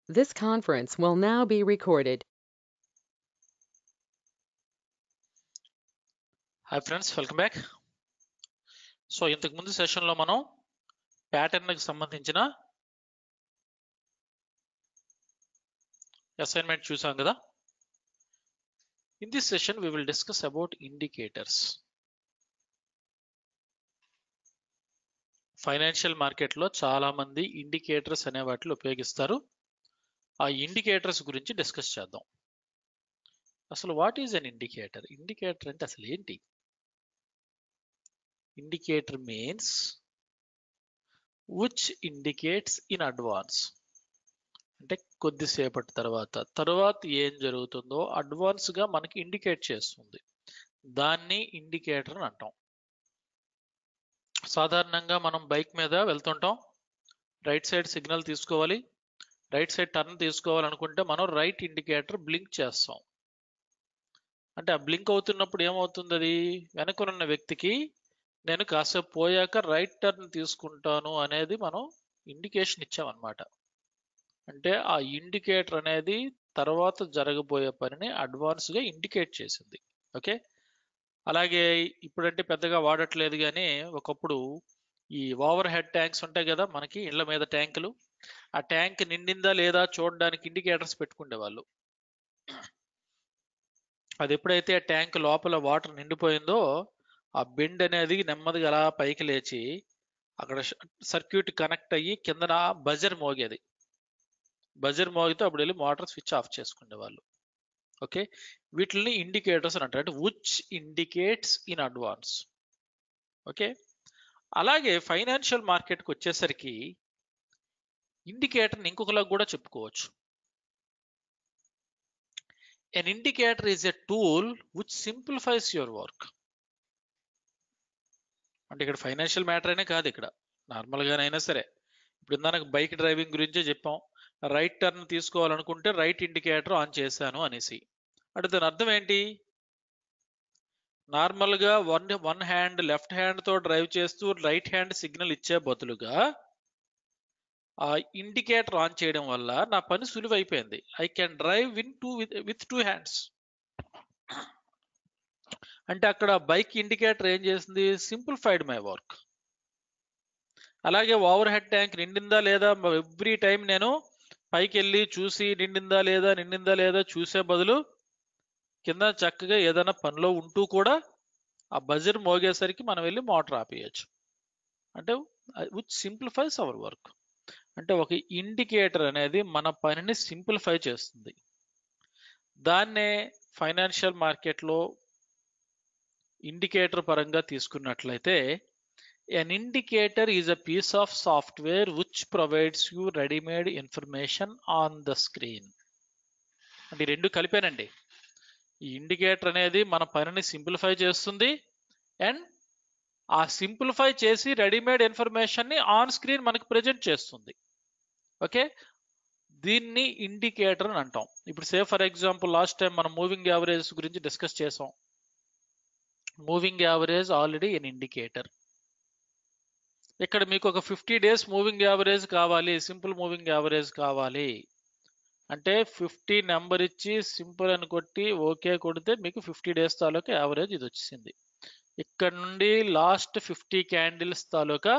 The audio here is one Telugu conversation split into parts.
This conference will now be recorded. Hi friends welcome back so ఇంతకు ముందు సెషన్లో మనం ప్యాటర్న్కి సంబంధించిన అసైన్మెంట్ చూసాం కదా in this session we will discuss about indicators financial మార్కెట్లో చాలా మంది ఇండికేటర్స్ అనే వాటిని ఉపయోగిస్తారు ఆ ఇండికేటర్స్ గురించి డిస్కస్ చేద్దాం అసలు what is an indicator indicator అంటే అసలు ఏంటి indicator means which indicates in advance అంటే కొద్దిసేపటి తర్వాత తర్వాత ఏం జరుగుతుందో అడ్వాన్స్ గా మనకి ఇండికేట్ చేస్తుంది దాన్ని ఇండికేటర్ అని అంటాం సాధారణంగా మనం బైక్ మీద వెళ్తుంటాం రైట్ సైడ్ సిగ్నల్ తీసుకోవాలి రైట్ సైడ్ టర్న్ తీసుకోవాలనుకుంటే మనం రైట్ ఇండికేటర్ బ్లింక్ చేస్తాం అంటే ఆ బ్లింక్ అవుతున్నప్పుడు ఏమవుతుంది అది వెనకనున్న వ్యక్తికి నేను కాసేపు పోయాక రైట్ టర్న్ తీసుకుంటాను అనేది మనం ఇండికేషన్ ఇచ్చామన్నమాట అంటే ఆ ఇండికేటర్ అనేది తర్వాత జరగబోయే పనిని అడ్వాన్స్గా ఇండికేట్ చేసింది ఓకే అలాగే ఇప్పుడంటే పెద్దగా వాడట్లేదు కానీ ఒకప్పుడు ఈ ఓవర్ హెడ్ ట్యాంక్స్ ఉంటాయి కదా మనకి ఇళ్ళ మీద ట్యాంకులు ఆ ట్యాంక్ నిండిందా లేదా చూడడానికి ఇండికేటర్స్ పెట్టుకునేవాళ్ళు అది ఎప్పుడైతే ఆ ట్యాంక్ లోపల వాటర్ నిండిపోయిందో ఆ బెండ్ అనేది నెమ్మదిగా అలా పైకి లేచి అక్కడ సర్క్యూట్ కనెక్ట్ అయ్యి కిందన బజర్ మోగేది బజర్ మోగితే అప్పుడు వెళ్ళి మోటార్ స్విచ్ ఆఫ్ చేసుకునే వాళ్ళు ఓకే వీటిని ఇండికేటర్స్ అని అంటారు అంటే which indicates in advance okay అలాగే ఫైనాన్షియల్ మార్కెట్కి వచ్చేసరికి ఇండికేటర్ని ఇంకొకలా కూడా చెప్పుకోవచ్చు an indicator is a tool which simplifies your work అంటే ఇక్కడ ఫైనాన్షియల్ మ్యాటర్ అయినా కాదు ఇక్కడ నార్మల్గానైనా సరే ఇప్పుడు ఇందాక బైక్ డ్రైవింగ్ గురించే చెప్పాం రైట్ టర్న్ తీసుకోవాలనుకుంటే రైట్ ఇండికేటర్ ఆన్ చేశాను అనేసి అంటే దాని అర్థం ఏంటి నార్మల్గా వన్ వన్ హ్యాండ్ లెఫ్ట్ హ్యాండ్తో డ్రైవ్ చేస్తూ రైట్ హ్యాండ్ సిగ్నల్ ఇచ్చే బదులుగా ఆ ఇండికేటర్ ఆన్ చేయడం వల్ల నా పని సులువైపోయింది I can drive win two with two hands అంటే అక్కడ బైక్ ఇండికేటర్ ఏం చేసింది సింప్లిఫైడ్ మై వర్క్ అలాగే ఓవర్ హెడ్ ట్యాంక్ నిండిందా లేదా ఎవ్రీ టైం నేను పైకి వెళ్ళి చూసి నిండిందా లేదా నిండిందా లేదా చూసే బదులు కింద చక్కగా ఏదైనా పనిలో ఉంటూ కూడా ఆ బజర్ మోగేసరికి మనం వెళ్ళి మోటార్ ఆపేయచ్చు అంటే విచ్ సింప్లిఫైస్ అవర్ వర్క్ అంటే ఒక ఇండికేటర్ అనేది మన పనిని సింప్లిఫై చేస్తుంది దాన్నే ఫైనాన్షియల్ మార్కెట్లో ఇండికేటర్ పరంగా తీసుకున్నట్లయితే an indicator is a piece of software which provides you readymade information on the screen అంటే రెండు కలిపానండి ఈ ఇండికేటర్ అనేది మన పనిని సింప్లిఫై చేస్తుంది అండ్ ఆ సింప్లిఫై చేసి రెడీమేడ్ ఇన్ఫర్మేషన్ని ఆన్ స్క్రీన్ మనకు ప్రజెంట్ చేస్తుంది ఓకే దీన్ని ఇండికేటర్ అని అంటాం ఇప్పుడు say for example last time మనం మూవింగ్ యావరేజ్ గురించి డిస్కస్ చేసాం moving average already an indicator ఇక్కడ మీకు ఒక ఫిఫ్టీ డేస్ మూవింగ్ యావరేజ్ కావాలి సింపుల్ మూవింగ్ యావరేజ్ కావాలి అంటే ఫిఫ్టీ నెంబర్ ఇచ్చి సింపుల్ అని కొట్టి ఓకే కొడితే మీకు ఫిఫ్టీ డేస్ తాలూకా యావరేజ్ ఇది వచ్చింది ఇక్కడ నుండి లాస్ట్ ఫిఫ్టీ క్యాండిల్స్ తాలూకా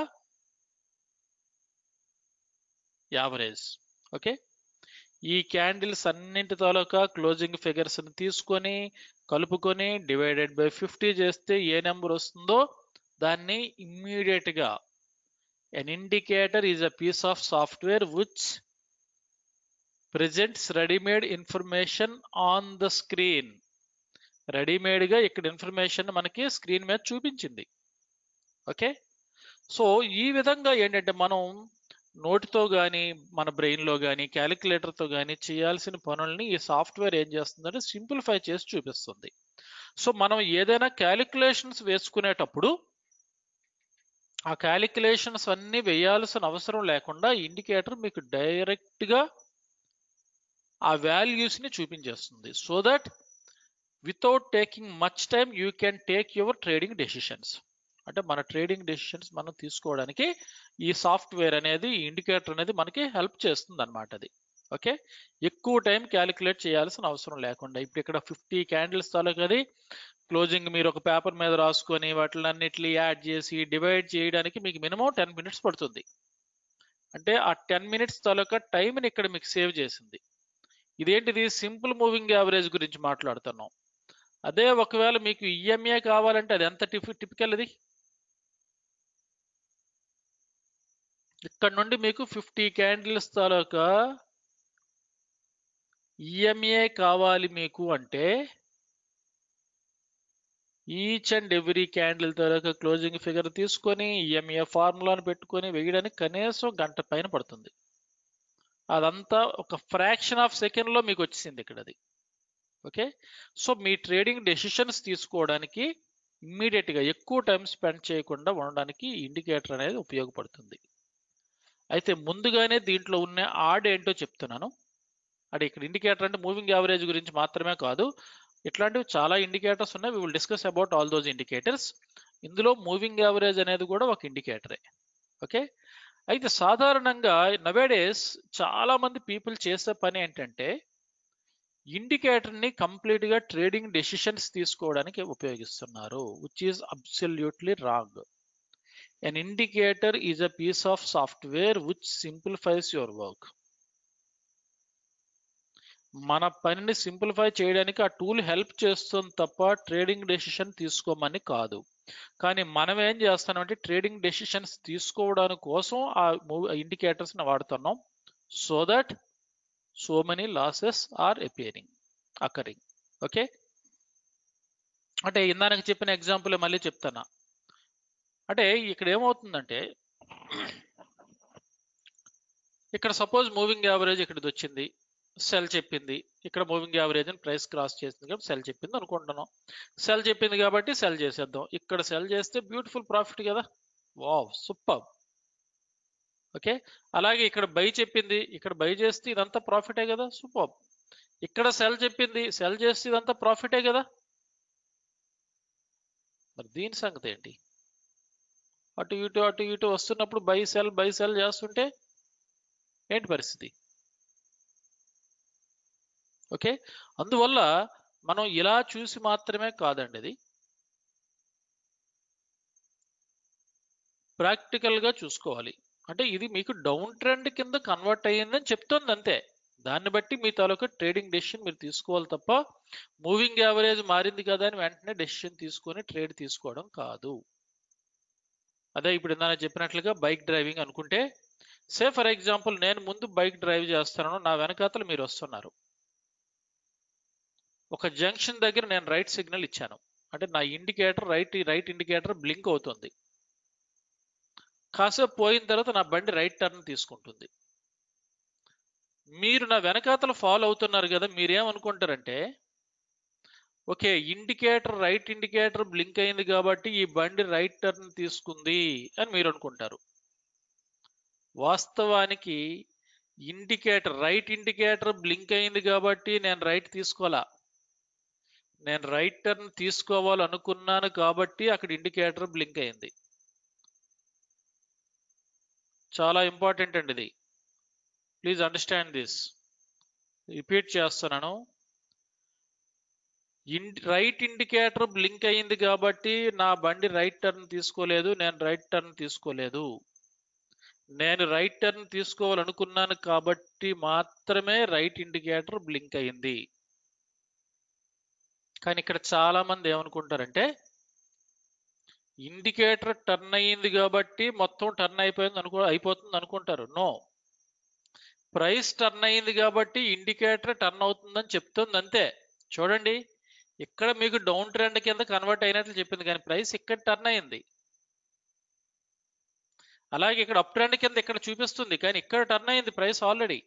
యావరేజ్ ఓకే ఈ క్యాండిల్స్ అన్నింటి తాలూకా క్లోజింగ్ ఫిగర్స్ తీసుకొని కలుపుకొని డివైడెడ్ బై ఫిఫ్టీ చేస్తే ఏ నెంబర్ వస్తుందో దాన్ని ఇమ్మీడియట్ గా an indicator is a piece of software which presents readymade information on the screen readymade గా ఇక్కడ ఇన్ఫర్మేషన్ మనకి స్క్రీన్ మీద చూపించింది ఓకే సో ఈ విధంగా ఏంటంటే మనం నోటితో కానీ మన బ్రెయిన్లో కానీ క్యాలిక్యులేటర్తో కానీ చేయాల్సిన పనుల్ని ఈ సాఫ్ట్వేర్ ఏం చేస్తుందంటే సింప్లిఫై చేసి చూపిస్తుంది సో మనం ఏదైనా క్యాలిక్యులేషన్స్ వేసుకునేటప్పుడు ఆ క్యాలిక్యులేషన్స్ అన్నీ వేయాల్సిన అవసరం లేకుండా ఇండికేటర్ మీకు డైరెక్ట్గా ఆ వాల్యూస్ని చూపించేస్తుంది so that without taking much time you can take your trading decisions అంటే మన ట్రేడింగ్ డెసిషన్స్ మనం తీసుకోవడానికి ఈ సాఫ్ట్వేర్ అనేది ఇండికేటర్ అనేది మనకి హెల్ప్ చేస్తుంది అనమాట అది ఓకే ఎక్కువ టైం క్యాలిక్యులేట్ చేయాల్సిన అవసరం లేకుండా ఇప్పుడు ఇక్కడ ఫిఫ్టీ క్యాండిల్స్ తాలూకది క్లోజింగ్ మీరు ఒక పేపర్ మీద రాసుకొని వాటిలన్నిటిని యాడ్ చేసి డివైడ్ చేయడానికి మీకు మినిమం టెన్ మినిట్స్ పడుతుంది అంటే ఆ టెన్ మినిట్స్ తాలూకా టైంని ఇక్కడ మీకు సేవ్ చేసింది ఇదేంటిది సింపుల్ మూవింగ్ యావరేజ్ గురించి మాట్లాడుతున్నాం అదే ఒకవేళ మీకు ఈఎంఏ కావాలంటే అది ఎంత టిఫి టిపికల్ ఇది ఇక్కడ నుండి మీకు ఫిఫ్టీ క్యాండిల్స్ తాలూకా ఈఎంఏ కావాలి మీకు అంటే ఈచ్ అండ్ ఎవ్రీ క్యాండిల్ తాలూకా క్లోజింగ్ ఫిగర్ తీసుకొని ఈఎంఏ ఫార్ములాను పెట్టుకొని వేయడానికి కనీసం గంట పైన పడుతుంది అదంతా ఒక ఫ్రాక్షన్ ఆఫ్ సెకండ్లో మీకు వచ్చింది ఇక్కడ అది ఓకే సో మీ ట్రేడింగ్ డెసిషన్స్ తీసుకోవడానికి ఇమ్మీడియట్గా ఎక్కువ టైం స్పెండ్ చేయకుండా ఉండడానికి ఇండికేటర్ అనేది ఉపయోగపడుతుంది అయితే ముందుగానే దీంట్లో ఉన్న ఆడ్ ఏంటో చెప్తున్నాను అంటే ఇక్కడ ఇండికేటర్ అంటే మూవింగ్ యావరేజ్ గురించి మాత్రమే కాదు ఇట్లాంటివి చాలా ఇండికేటర్స్ ఉన్నాయి we will discuss about all those indicators ఇందులో మూవింగ్ యావరేజ్ అనేది కూడా ఒక ఇండికేటరే ఓకే అయితే సాధారణంగా నవేడేస్ చాలా మంది పీపుల్ చేసే పని ఏంటంటే ఇండికేటర్ని కంప్లీట్గా ట్రేడింగ్ డెసిషన్స్ తీసుకోవడానికి ఉపయోగిస్తున్నారు which is absolutely wrong An indicator is a piece of software which simplifies your work. మన పనిని సింప్లిఫై చేయడానికి ఆ టూల్ హెల్ప్ చేస్తుంది తప్ప ట్రేడింగ్ డెసిషన్ తీసుకోమని కాదు కానీ మనం ఏం చేస్తామంటే ట్రేడింగ్ డెసిషన్స్ తీసుకోవడానికి కోసం ఆ ఇండికేటర్స్ని వాడుతున్నాం so that so many losses are appearing occurring okay అంటే ఇందాక చెప్పిన ఎగ్జాంపుల్ మళ్ళీ చెప్తానా అంటే ఇక్కడ ఏమవుతుందంటే ఇక్కడ సపోజ్ మూవింగ్ యావరేజ్ ఇక్కడిది వచ్చింది సెల్ చెప్పింది ఇక్కడ మూవింగ్ యావరేజ్ అని ప్రైస్ క్రాస్ చేసింది కాబట్టి సెల్ చెప్పింది అనుకుంటున్నాం సెల్ చెప్పింది కాబట్టి సెల్ చేసేద్దాం ఇక్కడ సెల్ చేస్తే బ్యూటిఫుల్ ప్రాఫిట్ కదా వావ్ సూపర్ ఓకే అలాగే ఇక్కడ బై చెప్పింది ఇక్కడ బై చేస్తే ఇదంతా ప్రాఫిటే కదా సూపర్ ఇక్కడ సెల్ చెప్పింది సెల్ చేస్తే ఇదంతా ప్రాఫిటే కదా మరి దీని సంగతి ఏంటి అటు ఇటు అటు ఇటు వస్తున్నప్పుడు బై సెల్ బై సెల్ చేస్తుంటే ఏంటి పరిస్థితి ఓకే అందువల్ల మనం ఇలా చూసి మాత్రమే కాదండి అది ప్రాక్టికల్గా చూసుకోవాలి అంటే ఇది మీకు డౌన్ ట్రెండ్ కింద కన్వర్ట్ అయ్యిందని చెప్తోంది అంతే దాన్ని బట్టి మీ తాలూకా ట్రేడింగ్ డెసిషన్ మీరు తీసుకోవాలి తప్ప మూవింగ్ యావరేజ్ మారింది కదా అని వెంటనే డెసిషన్ తీసుకొని ట్రేడ్ తీసుకోవడం కాదు అదే ఇప్పుడు ఇందాక చెప్పినట్లుగా బైక్ డ్రైవింగ్ అనుకుంటే సే ఫర్ ఎగ్జాంపుల్ నేను ముందు బైక్ డ్రైవ్ చేస్తున్నాను నా వెనకాతలు మీరు వస్తున్నారు ఒక జంక్షన్ దగ్గర నేను రైట్ సిగ్నల్ ఇచ్చాను అంటే నా indicator right right indicator blink అవుతుంది కాసేపు పోయిన తర్వాత నా బండి రైట్ టర్న్ తీసుకుంటుంది మీరు నా వెనకాతలు ఫాలో అవుతున్నారు కదా మీరేమనుకుంటారంటే okay indicator right indicator blink అయింది కాబట్టి ఈ బండి రైట్ టర్న్ తీసుకుంది అని మీరు అనుకుంటారు వాస్తవానికి ఇండికేటర్ రైట్ ఇండికేటర్ బ్లింక్ అయింది కాబట్టి నేను రైట్ తీసుకోవాలా నేను రైట్ టర్న్ తీసుకోవాలనుకున్నాను కాబట్టి అక్కడ ఇండికేటర్ బ్లింక్ అయింది చాలా ఇంపార్టెంట్ అండి ఇది ప్లీజ్ అండర్స్టాండ్ దిస్ రిపీట్ చేస్తున్నాను ఇన్ రైట్ ఇండికేటర్ బ్లింక్ అయ్యింది కాబట్టి నా బండి రైట్ టర్న్ తీసుకోలేదు నేను రైట్ టర్న్ తీసుకోలేదు నేను రైట్ టర్న్ తీసుకోవాలనుకున్నాను కాబట్టి మాత్రమే రైట్ ఇండికేటర్ బ్లింక్ అయింది కానీ ఇక్కడ చాలా మంది ఏమనుకుంటారంటే ఇండికేటర్ టర్న్ అయ్యింది కాబట్టి మొత్తం టర్న్ అయిపోయింది అనుకో అయిపోతుంది అనుకుంటారు నో ప్రైస్ టర్న్ అయ్యింది కాబట్టి ఇండికేటర్ టర్న్ అవుతుందని చెప్తుంది అంతే చూడండి ఇక్కడ మీకు డౌన్ ట్రెండ్ కింద కన్వర్ట్ అయినట్లు చెప్పింది కానీ ప్రైస్ ఇక్కడ టర్న్ అయింది అలాగే ఇక్కడ అప్ ట్రెండ్ కింద ఇక్కడ చూపిస్తుంది కానీ ఇక్కడ టర్న్ అయింది ప్రైస్ ఆల్రెడీ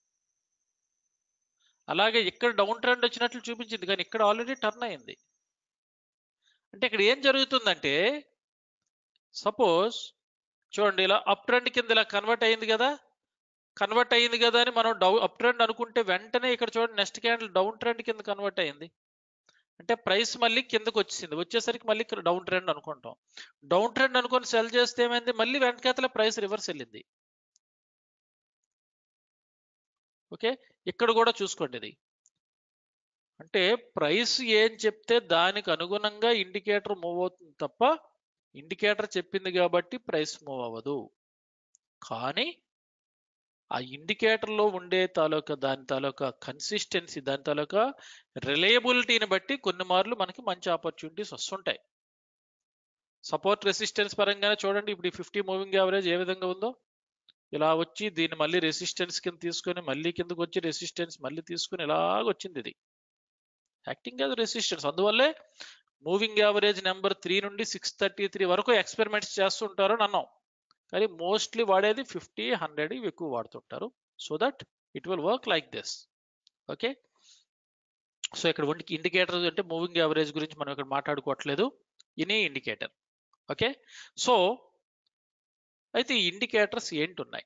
అలాగే ఇక్కడ డౌన్ ట్రెండ్ వచ్చినట్లు చూపించింది కానీ ఇక్కడ ఆల్రెడీ టర్న్ అయింది అంటే ఇక్కడ ఏం జరుగుతుందంటే సపోజ్ చూడండి ఇలా అప్ ట్రెండ్ కింద ఇలా కన్వర్ట్ అయింది కదా కన్వర్ట్ అయింది కదా అని మనం డౌ అప్ ట్రెండ్ అనుకుంటే వెంటనే ఇక్కడ చూడండి నెక్స్ట్ క్యాండిల్ డౌన్ ట్రెండ్ కింద కన్వర్ట్ అయింది అంటే ప్రైస్ మళ్ళీ కిందకు వచ్చింది వచ్చేసరికి మళ్ళీ ఇక్కడ డౌన్ ట్రెండ్ అనుకుంటాం డౌన్ ట్రెండ్ అనుకొని సెల్ చేస్తే ఏమైంది మళ్ళీ వెనకాతల ప్రైస్ రివర్స్ వెళ్ళింది ఓకే ఇక్కడ కూడా చూసుకోండి ఇది అంటే ప్రైస్ ఏం చెప్తే దానికి అనుగుణంగా ఇండికేటర్ మూవ్ అవుతుంది తప్ప ఇండికేటర్ చెప్పింది కాబట్టి ప్రైస్ మూవ్ అవ్వదు కానీ ఆ ఇండికేటర్లో ఉండే తాలూకా దాని తాలూకా కన్సిస్టెన్సీ దాని తాలూకా రిలయబిలిటీని బట్టి కొన్ని మార్లు మనకి మంచి ఆపర్చునిటీస్ వస్తుంటాయి సపోర్ట్ రెసిస్టెన్స్ పరంగానే చూడండి ఇప్పుడు ఫిఫ్టీ మూవింగ్ యావరేజ్ ఏ విధంగా ఉందో ఇలా వచ్చి దీన్ని మళ్ళీ రెసిస్టెన్స్ కింద తీసుకొని మళ్ళీ కిందకు వచ్చి రెసిస్టెన్స్ మళ్ళీ తీసుకొని ఇలాగ వచ్చింది ఇది యాక్టింగ్ యాజ్ రెసిస్టెన్స్ అందువల్లే మూవింగ్ యావరేజ్ నెంబర్ త్రీ నుండి సిక్స్ థర్టీ త్రీ వరకు ఎక్స్పెరిమెంట్స్ చేస్తుంటారు అని అన్నాం కానీ మోస్ట్లీ వాడేది ఫిఫ్టీ హండ్రెడ్ ఇవి ఎక్కువ వాడుతుంటారు so that it will work like this okay so ఇక్కడ వంటికి ఇండికేటర్ అంటే మూవింగ్ యావరేజ్ గురించి మనం ఇక్కడ మాట్లాడుకోవట్లేదు ఇని ఇండికేటర్ ఓకే సో అయితే ఈ ఇండికేటర్స్ ఏంటి ఉన్నాయి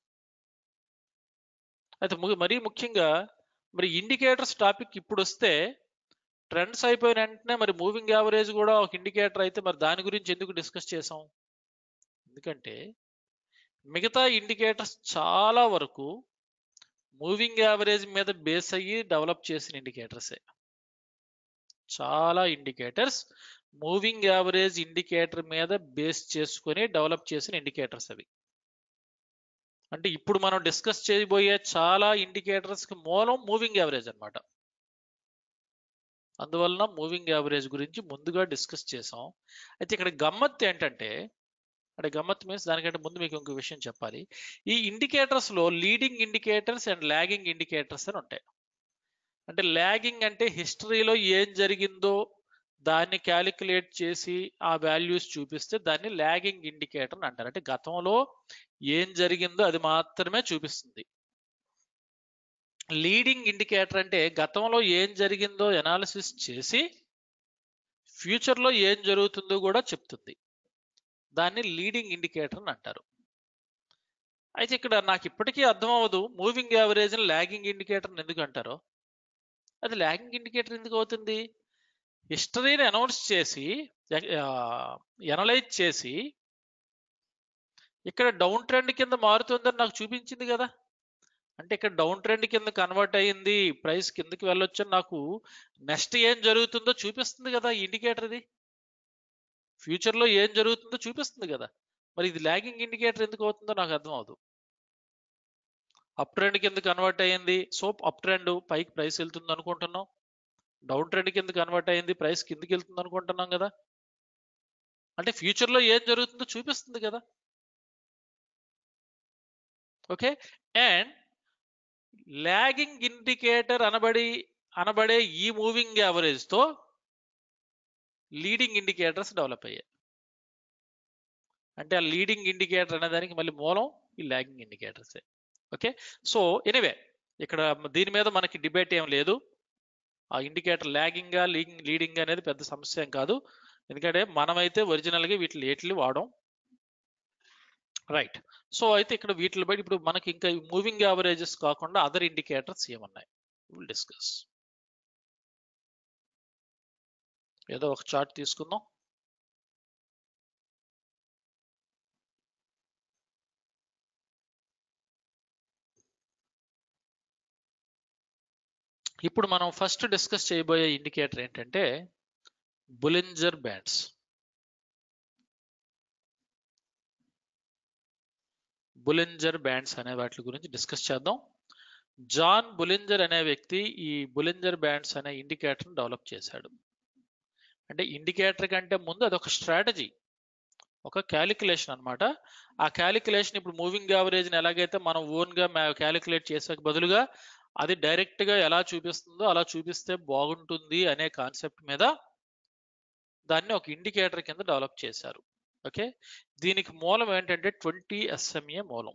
అయితే ము- మరీ ముఖ్యంగా మరి ఇండికేటర్స్ టాపిక్ ఇప్పుడు వస్తే ట్రెండ్స్ అయిపోయిన వెంటనే మరి మూవింగ్ యావరేజ్ కూడా ఒక ఇండికేటర్ అయితే మరి దాని గురించి ఎందుకు డిస్కస్ చేసాం ఎందుకంటే మిగతా ఇండికేటర్స్ చాలా వరకు మూవింగ్ యావరేజ్ మీద బేస్ అయ్యి డెవలప్ చేసిన ఇండికేటర్సే చాలా ఇండికేటర్స్ మూవింగ్ యావరేజ్ ఇండికేటర్ మీద బేస్ చేసుకొని డెవలప్ చేసిన ఇండికేటర్స్ అవి అంటే ఇప్పుడు మనం డిస్కస్ చేయబోయే చాలా ఇండికేటర్స్ కి మూలం మూవింగ్ యావరేజ్ అన్నమాట అందువలన మూవింగ్ యావరేజ్ గురించి ముందుగా డిస్కస్ చేసాం అయితే ఇక్కడ గమ్మత్ ఏంటంటే అంటే గమ్మత్ మీన్స్ దానికంటే ముందు మీకు ఇంకో విషయం చెప్పాలి ఈ ఇండికేటర్స్ లో leading indicators and lagging indicators అని ఉంటాయి అంటే లాగింగ్ అంటే హిస్టరీలో ఏం జరిగిందో దాన్ని క్యాలిక్యులేట్ చేసి ఆ వాల్యూస్ చూపిస్తే దాన్ని లాగింగ్ ఇండికేటర్ అని అంటారు అంటే గతంలో ఏం జరిగిందో అది మాత్రమే చూపిస్తుంది లీడింగ్ ఇండికేటర్ అంటే గతంలో ఏం జరిగిందో ఎనాలిసిస్ చేసి ఫ్యూచర్లో ఏం జరుగుతుందో కూడా చెప్తుంది దాన్ని లీడింగ్ ఇండికేటర్ అని అంటారు అయితే ఇక్కడ నాకు ఇప్పటికీ అర్థం అవ్వదు మూవింగ్ యావరేజ్ లాగింగ్ ఇండికేటర్ ఎందుకు అంటారో అది లాగింగ్ ఇండికేటర్ ఎందుకు అవుతుంది హిస్టరీని అనౌన్స్ చేసి ఎనలైజ్ చేసి ఇక్కడ డౌన్ ట్రెండ్ కింద మారుతుందని నాకు చూపించింది కదా అంటే ఇక్కడ డౌన్ ట్రెండ్ కింద కన్వర్ట్ అయ్యింది ప్రైస్ కిందకి వెళ్ళొచ్చని నాకు నెక్స్ట్ ఏం జరుగుతుందో చూపిస్తుంది కదా ఇండికేటర్ ఇది ఫ్యూచర్ లో ఏం జరుగుతుందో చూపిస్తుంది కదా మరి ఇది లాగింగ్ ఇండికేటర్ ఎందుకు అవుతుందో నాకు అర్థం అవదు అప్ ట్రెండ్ కింద కన్వర్ట్ అయ్యింది సో అప్ ట్రెండ్ పైకి ప్రైస్ వెళ్తుంది అనుకుంటున్నాం డౌన్ ట్రెండ్ కింద కన్వర్ట్ అయ్యింది ప్రైస్ కిందకి వెళ్తుంది అనుకుంటున్నాం కదా అంటే ఫ్యూచర్ లో ఏం జరుగుతుందో చూపిస్తుంది కదా ఓకే అండ్ లాగింగ్ ఇండికేటర్ అనబడి అనబడే ఈ మూవింగ్ యావరేజ్ తో లీడింగ్ ఇండికేటర్స్ డెవలప్ అయ్యాయి అంటే ఆ లీడింగ్ ఇండికేటర్ అనే దానికి మళ్ళీ మూలం ఈ లాగింగ్ ఇండికేటర్సే ఓకే సో ఎనివే ఇక్కడ దీని మీద మనకి డిబేట్ ఏం లేదు ఆ ఇండికేటర్ లాగింగ్ లీడింగ్ లీడింగ్ అనేది పెద్ద సమస్య ఏం కాదు ఎందుకంటే మనమైతే ఒరిజినల్గా వీటిని ఏట్లు వాడం రైట్ సో అయితే ఇక్కడ వీటిని బట్టి ఇప్పుడు మనకి ఇంకా మూవింగ్ యావరేజెస్ కాకుండా అదర్ ఇండికేటర్స్ ఏమున్నాయి విల్ డిస్కస్ ఏదో ఒక చార్ట్ తీసుకుందాం ఇప్పుడు మనం ఫస్ట్ డిస్కస్ చేయబోయే ఇండికేటర్ ఏంటంటే బులింజర్ బ్యాండ్స్ బులింజర్ బ్యాండ్స్ అనే వాటి గురించి డిస్కస్ చేద్దాం జాన్ బులింజర్ అనే వ్యక్తి ఈ బులింజర్ బ్యాండ్స్ అనే ఇండికేటర్ని డెవలప్ చేశాడు అంటే ఇండికేటర్ కంటే ముందు అదొక స్ట్రాటజీ ఒక క్యాలిక్యులేషన్ అన్నమాట ఆ క్యాలిక్యులేషన్ ఇప్పుడు మూవింగ్ యావరేజ్ని ఎలాగైతే మనం ఓన్గా క్యాలిక్యులేట్ చేసే బదులుగా అది డైరెక్ట్గా ఎలా చూపిస్తుందో అలా చూపిస్తే బాగుంటుంది అనే కాన్సెప్ట్ మీద దాన్ని ఒక ఇండికేటర్ కింద డెవలప్ చేశారు ఓకే దీనికి మూలం ఏంటంటే ట్వంటీ ఎస్ఎంఏ మూలం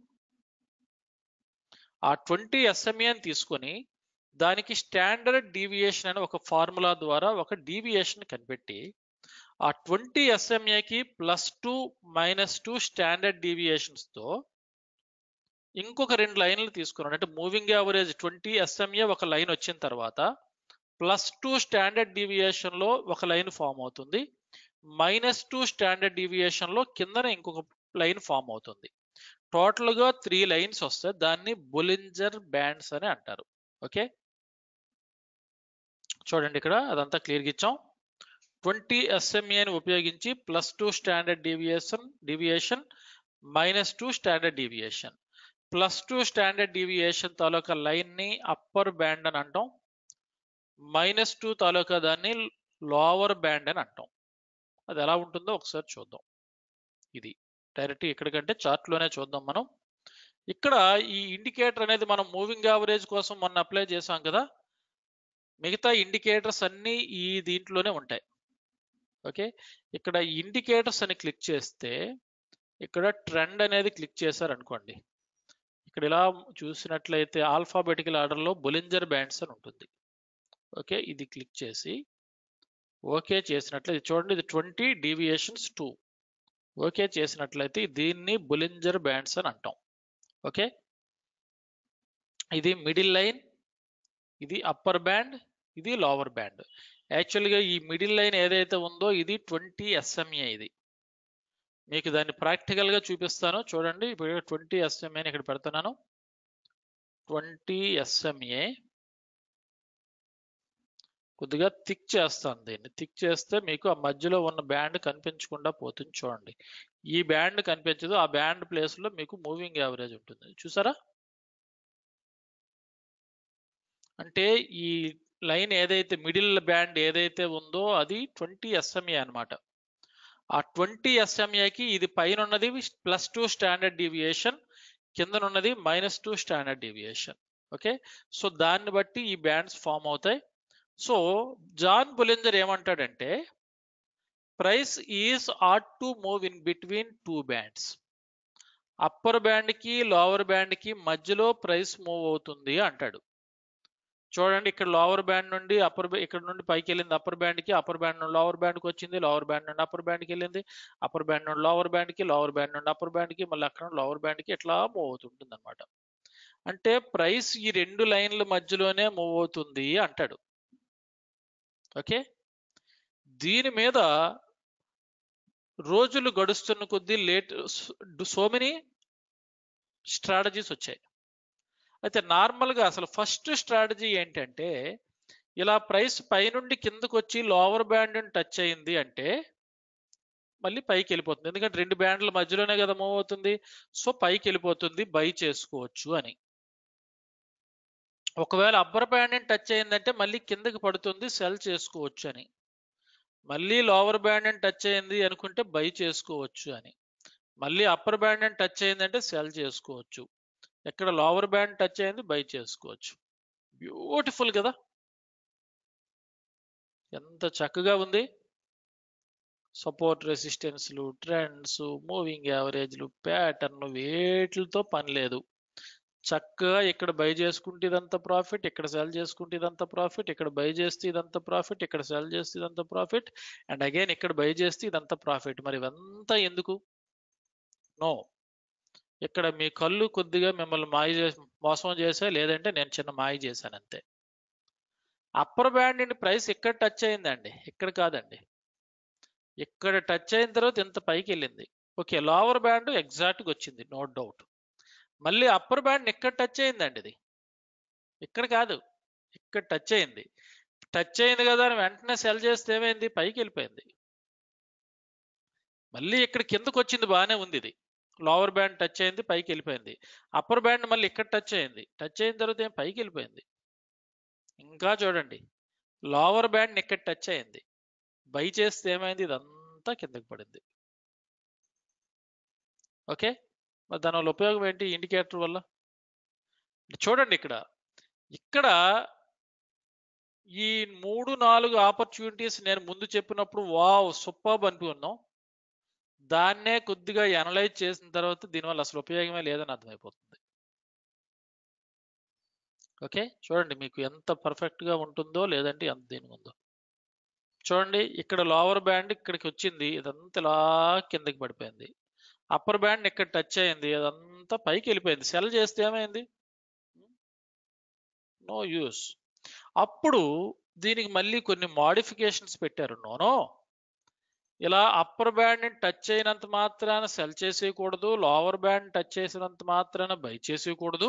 ఆ ట్వంటీ ఎస్ఎంఏని తీసుకొని దానికి స్టాండర్డ్ డీవియేషన్ అనే ఒక ఫార్ములా ద్వారా ఒక డీవియేషన్ కనిపెట్టి ఆ ట్వంటీ ఎస్ఎంఏకి plus two minus two standard డీవియేషన్స్తో ఇంకొక రెండు లైన్లు తీసుకున్నాడు అంటే మూవింగ్ యావరేజ్ ట్వంటీ ఎస్ఎంఏ ఒక లైన్ వచ్చిన తర్వాత ప్లస్ టూ స్టాండర్డ్ డీవియేషన్లో ఒక లైన్ ఫామ్ అవుతుంది మైనస్ టూ స్టాండర్డ్ డీవియేషన్లో కిందన ఇంకొక లైన్ ఫామ్ అవుతుంది టోటల్ గా త్రీ లైన్స్ వస్తాయి దాన్ని బులింజర్ బ్యాండ్స్ అని అంటారు ఓకే చూడండి ఇక్కడ అదంతా క్లియర్గా ఇచ్చాం ట్వంటీ ఎస్ఎంఏని ఉపయోగించి plus two standard deviation deviation minus two standard deviation plus two standard deviation తాలూకా లైన్ ని అప్పర్ బ్యాండ్ అని అంటాం మైనస్ టూ తాలూకా దాన్ని లోవర్ బ్యాండ్ అని అంటాం అది ఎలా ఉంటుందో ఒకసారి చూద్దాం ఇది డైరెక్ట్ ఇక్కడికంటే చార్ట్ లోనే చూద్దాం మనం ఇక్కడ ఈ ఇండికేటర్ అనేది మనం మూవింగ్ యావరేజ్ కోసం మొన్న అప్లై చేసాం కదా మిగతా ఇండికేటర్స్ అన్నీ ఈ దీంట్లోనే ఉంటాయి ఓకే ఇక్కడ ఇండికేటర్స్ అని క్లిక్ చేస్తే ఇక్కడ ట్రెండ్ అనేది క్లిక్ చేశారు అనుకోండి ఇక్కడ ఇలా చూసినట్లయితే ఆల్ఫాబెటికల్ ఆర్డర్లో బొలింజర్ బ్యాండ్స్ అని ఉంటుంది ఓకే ఇది క్లిక్ చేసి ఓకే చేసినట్లయితే చూడండి ఇది ట్వంటీ డీవియేషన్స్ టూ ఓకే చేసినట్లయితే దీన్ని బులింజర్ బ్యాండ్స్ అని అంటాం ఓకే ఇది మిడిల్ లైన్ ఇది అప్పర్ బ్యాండ్ ఇది లోవర్ బ్యాండ్ యాక్చువల్గా ఈ మిడిల్ లైన్ ఏదైతే ఉందో ఇది ట్వంటీ ఎస్ఎంఏ ఇది మీకు దాన్ని ప్రాక్టికల్గా చూపిస్తాను చూడండి ఇప్పుడు ట్వంటీ ఎస్ఎంఏని ఇక్కడ పెడుతున్నాను ట్వంటీ ఎస్ఎంఏ కొద్దిగా థిక్ చేస్తాను దీన్ని థిక్ చేస్తే మీకు ఆ మధ్యలో ఉన్న బ్యాండ్ కనిపించకుండా పోతుంది చూడండి ఈ బ్యాండ్ కనిపించదు ఆ బ్యాండ్ ప్లేస్ లో మీకు మూవింగ్ యావరేజ్ ఉంటుంది చూసారా అంటే ఈ లైన్ ఏదైతే మిడిల్ బ్యాండ్ ఏదైతే ఉందో అది ట్వంటీ ఎస్ఎంఏ అన్నమాట ఆ ట్వంటీ ఎస్ఎంఏకి ఇది పైన ఉన్నది ప్లస్ టూ స్టాండర్డ్ డీవియేషన్ కిందనున్నది minus two standard deviation okay so దాన్ని బట్టి ఈ బ్యాండ్స్ ఫామ్ అవుతాయి సో జాన్ బులింజర్ ఏమంటాడంటే price is ought to move in between two bands upper band కి లోవర్ బ్యాండ్ కి మధ్యలో ప్రైస్ మూవ్ అవుతుంది అంటాడు చూడండి ఇక్కడ లోవర్ బ్యాండ్ నుండి అప్పర్ ఇక్కడ నుండి పైకి వెళ్ళింది అప్పర్ బ్యాండ్ కి అప్పర్ బ్యాండ్ నుండి లోవర్ బ్యాండ్ కి వచ్చింది లోవర్ బ్యాండ్ నుండి అప్పర్ బ్యాండ్ కి వెళ్ళింది అప్పర్ బ్యాండ్ నుండి లోవర్ బ్యాండ్ కి లోవర్ బ్యాండ్ నుండి అప్పర్ బ్యాండ్ కి మళ్ళీ అక్కడ లోవర్ బ్యాండ్ కి ఇట్లా మూవ్ అవుతుంటుంది అనమాట అంటే ప్రైస్ ఈ రెండు లైన్ల మధ్యలోనే మూవ్ అవుతుంది అంటాడు ఓకే దీని మీద రోజులు గడుస్తున్న కొద్దీ లేట్ సో మెనీ స్ట్రాటజీస్ వచ్చాయి అయితే నార్మల్గా అసలు ఫస్ట్ స్ట్రాటజీ ఏంటంటే ఇలా ప్రైస్ పైనుండి కిందకు వచ్చి లోవర్ బ్యాండ్ టచ్ అయింది అంటే మళ్ళీ పైకి వెళ్ళిపోతుంది ఎందుకంటే రెండు బ్యాండ్ల మధ్యలోనే కదా మూవ్ అవుతుంది సో పైకి వెళ్ళిపోతుంది బై చేసుకోవచ్చు అని ఒకవేళ అప్పర్ బ్యాండ్ టచ్ అయిందంటే మళ్ళీ కిందకి పడుతుంది సెల్ చేసుకోవచ్చు అని మళ్ళీ లోవర్ బ్యాండ్ టచ్ అయింది అనుకుంటే బై చేసుకోవచ్చు అని మళ్ళీ అప్పర్ బ్యాండ్ టచ్ అయిందంటే సెల్ చేసుకోవచ్చు ఎక్కడ లోవర్ బ్యాండ్ టచ్ అయింది బై చేసుకోవచ్చు బ్యూటిఫుల్ కదా ఎంత చక్కగా ఉంది సపోర్ట్ రెసిస్టెన్స్లు ట్రెండ్స్ మూవింగ్ యావరేజ్లు ప్యాటర్న్ వేటితో పని లేదు చక్కగా ఇక్కడ బై చేసుకుంటే ఇదంతా ప్రాఫిట్ ఇక్కడ సెల్ చేసుకుంటే ఇదంతా ప్రాఫిట్ ఇక్కడ బై చేస్తే ఇదంతా ప్రాఫిట్ ఇక్కడ సెల్ చేస్తే ఇదంతా ప్రాఫిట్ అండ్ అగైన్ ఇక్కడ బై చేస్తే ఇదంతా ప్రాఫిట్ మరి ఇవంతా ఎందుకు నో ఇక్కడ మీ కళ్ళు కొద్దిగా మిమ్మల్ని మాయ చేసి మోసం చేసా లేదంటే నేను చిన్న మాయ చేశాను అంతే అప్పర్ బ్యాండ్ నుండి ప్రైస్ ఇక్కడ టచ్ అయిందండి ఇక్కడ కాదండి ఇక్కడ టచ్ అయిన తర్వాత ఇంత పైకి వెళ్ళింది ఓకే లోవర్ బ్యాండ్ ఎగ్జాక్ట్గా వచ్చింది నో డౌట్ మళ్ళీ అప్పర్ బ్యాండ్ ఇక్కడ టచ్ అయిందండి ఇది ఇక్కడ కాదు ఇక్కడ టచ్ అయింది టచ్ అయింది కదా అని వెంటనే సెల్ చేస్తే ఏమైంది పైకి వెళ్ళిపోయింది మళ్ళీ ఇక్కడ కిందకు వచ్చింది బాగానే ఉంది ఇది లోవర్ బ్యాండ్ టచ్ అయింది పైకి వెళ్ళిపోయింది అప్పర్ బ్యాండ్ మళ్ళీ ఇక్కడ టచ్ అయింది టచ్ అయిన తర్వాత ఏం పైకి వెళ్ళిపోయింది ఇంకా చూడండి లోవర్ బ్యాండ్ ఇక్కడ టచ్ అయింది బై చేస్తే ఏమైంది ఇదంతా కిందకి పడింది ఓకే మరి దానివల్ల ఉపయోగం ఏంటి ఇండికేటర్ వల్ల చూడండి ఇక్కడ ఇక్కడ ఈ మూడు నాలుగు ఆపర్చునిటీస్ నేను ముందు చెప్పినప్పుడు వావ్ సూపర్బ్ అనుకున్నాం దాన్నే కొద్దిగా అనలైజ్ చేసిన తర్వాత దీనివల్ల అసలు ఉపయోగమే లేదని అర్థమైపోతుంది ఓకే చూడండి మీకు ఎంత పర్ఫెక్ట్ గా ఉంటుందో లేదంటే ఎంత దీని ఉందో చూడండి ఇక్కడ లోవర్ బ్యాండ్ ఇక్కడికి వచ్చింది ఇదంతా ఇలా కిందకి పడిపోయింది అప్పర్ బ్యాండ్ ఇక్కడ టచ్ అయింది అదంతా పైకి వెళ్ళిపోయింది సెల్ చేస్తే ఏమైంది నో యూస్ అప్పుడు దీనికి మళ్ళీ కొన్ని మాడిఫికేషన్స్ పెట్టారు నోనో ఇలా అప్పర్ బ్యాండ్ ని టచ్ చేయనంత మాత్రాన సెల్ చేసేయకూడదు లోవర్ బ్యాండ్ టచ్ చేసినంత మాత్రాన బై చేసేయకూడదు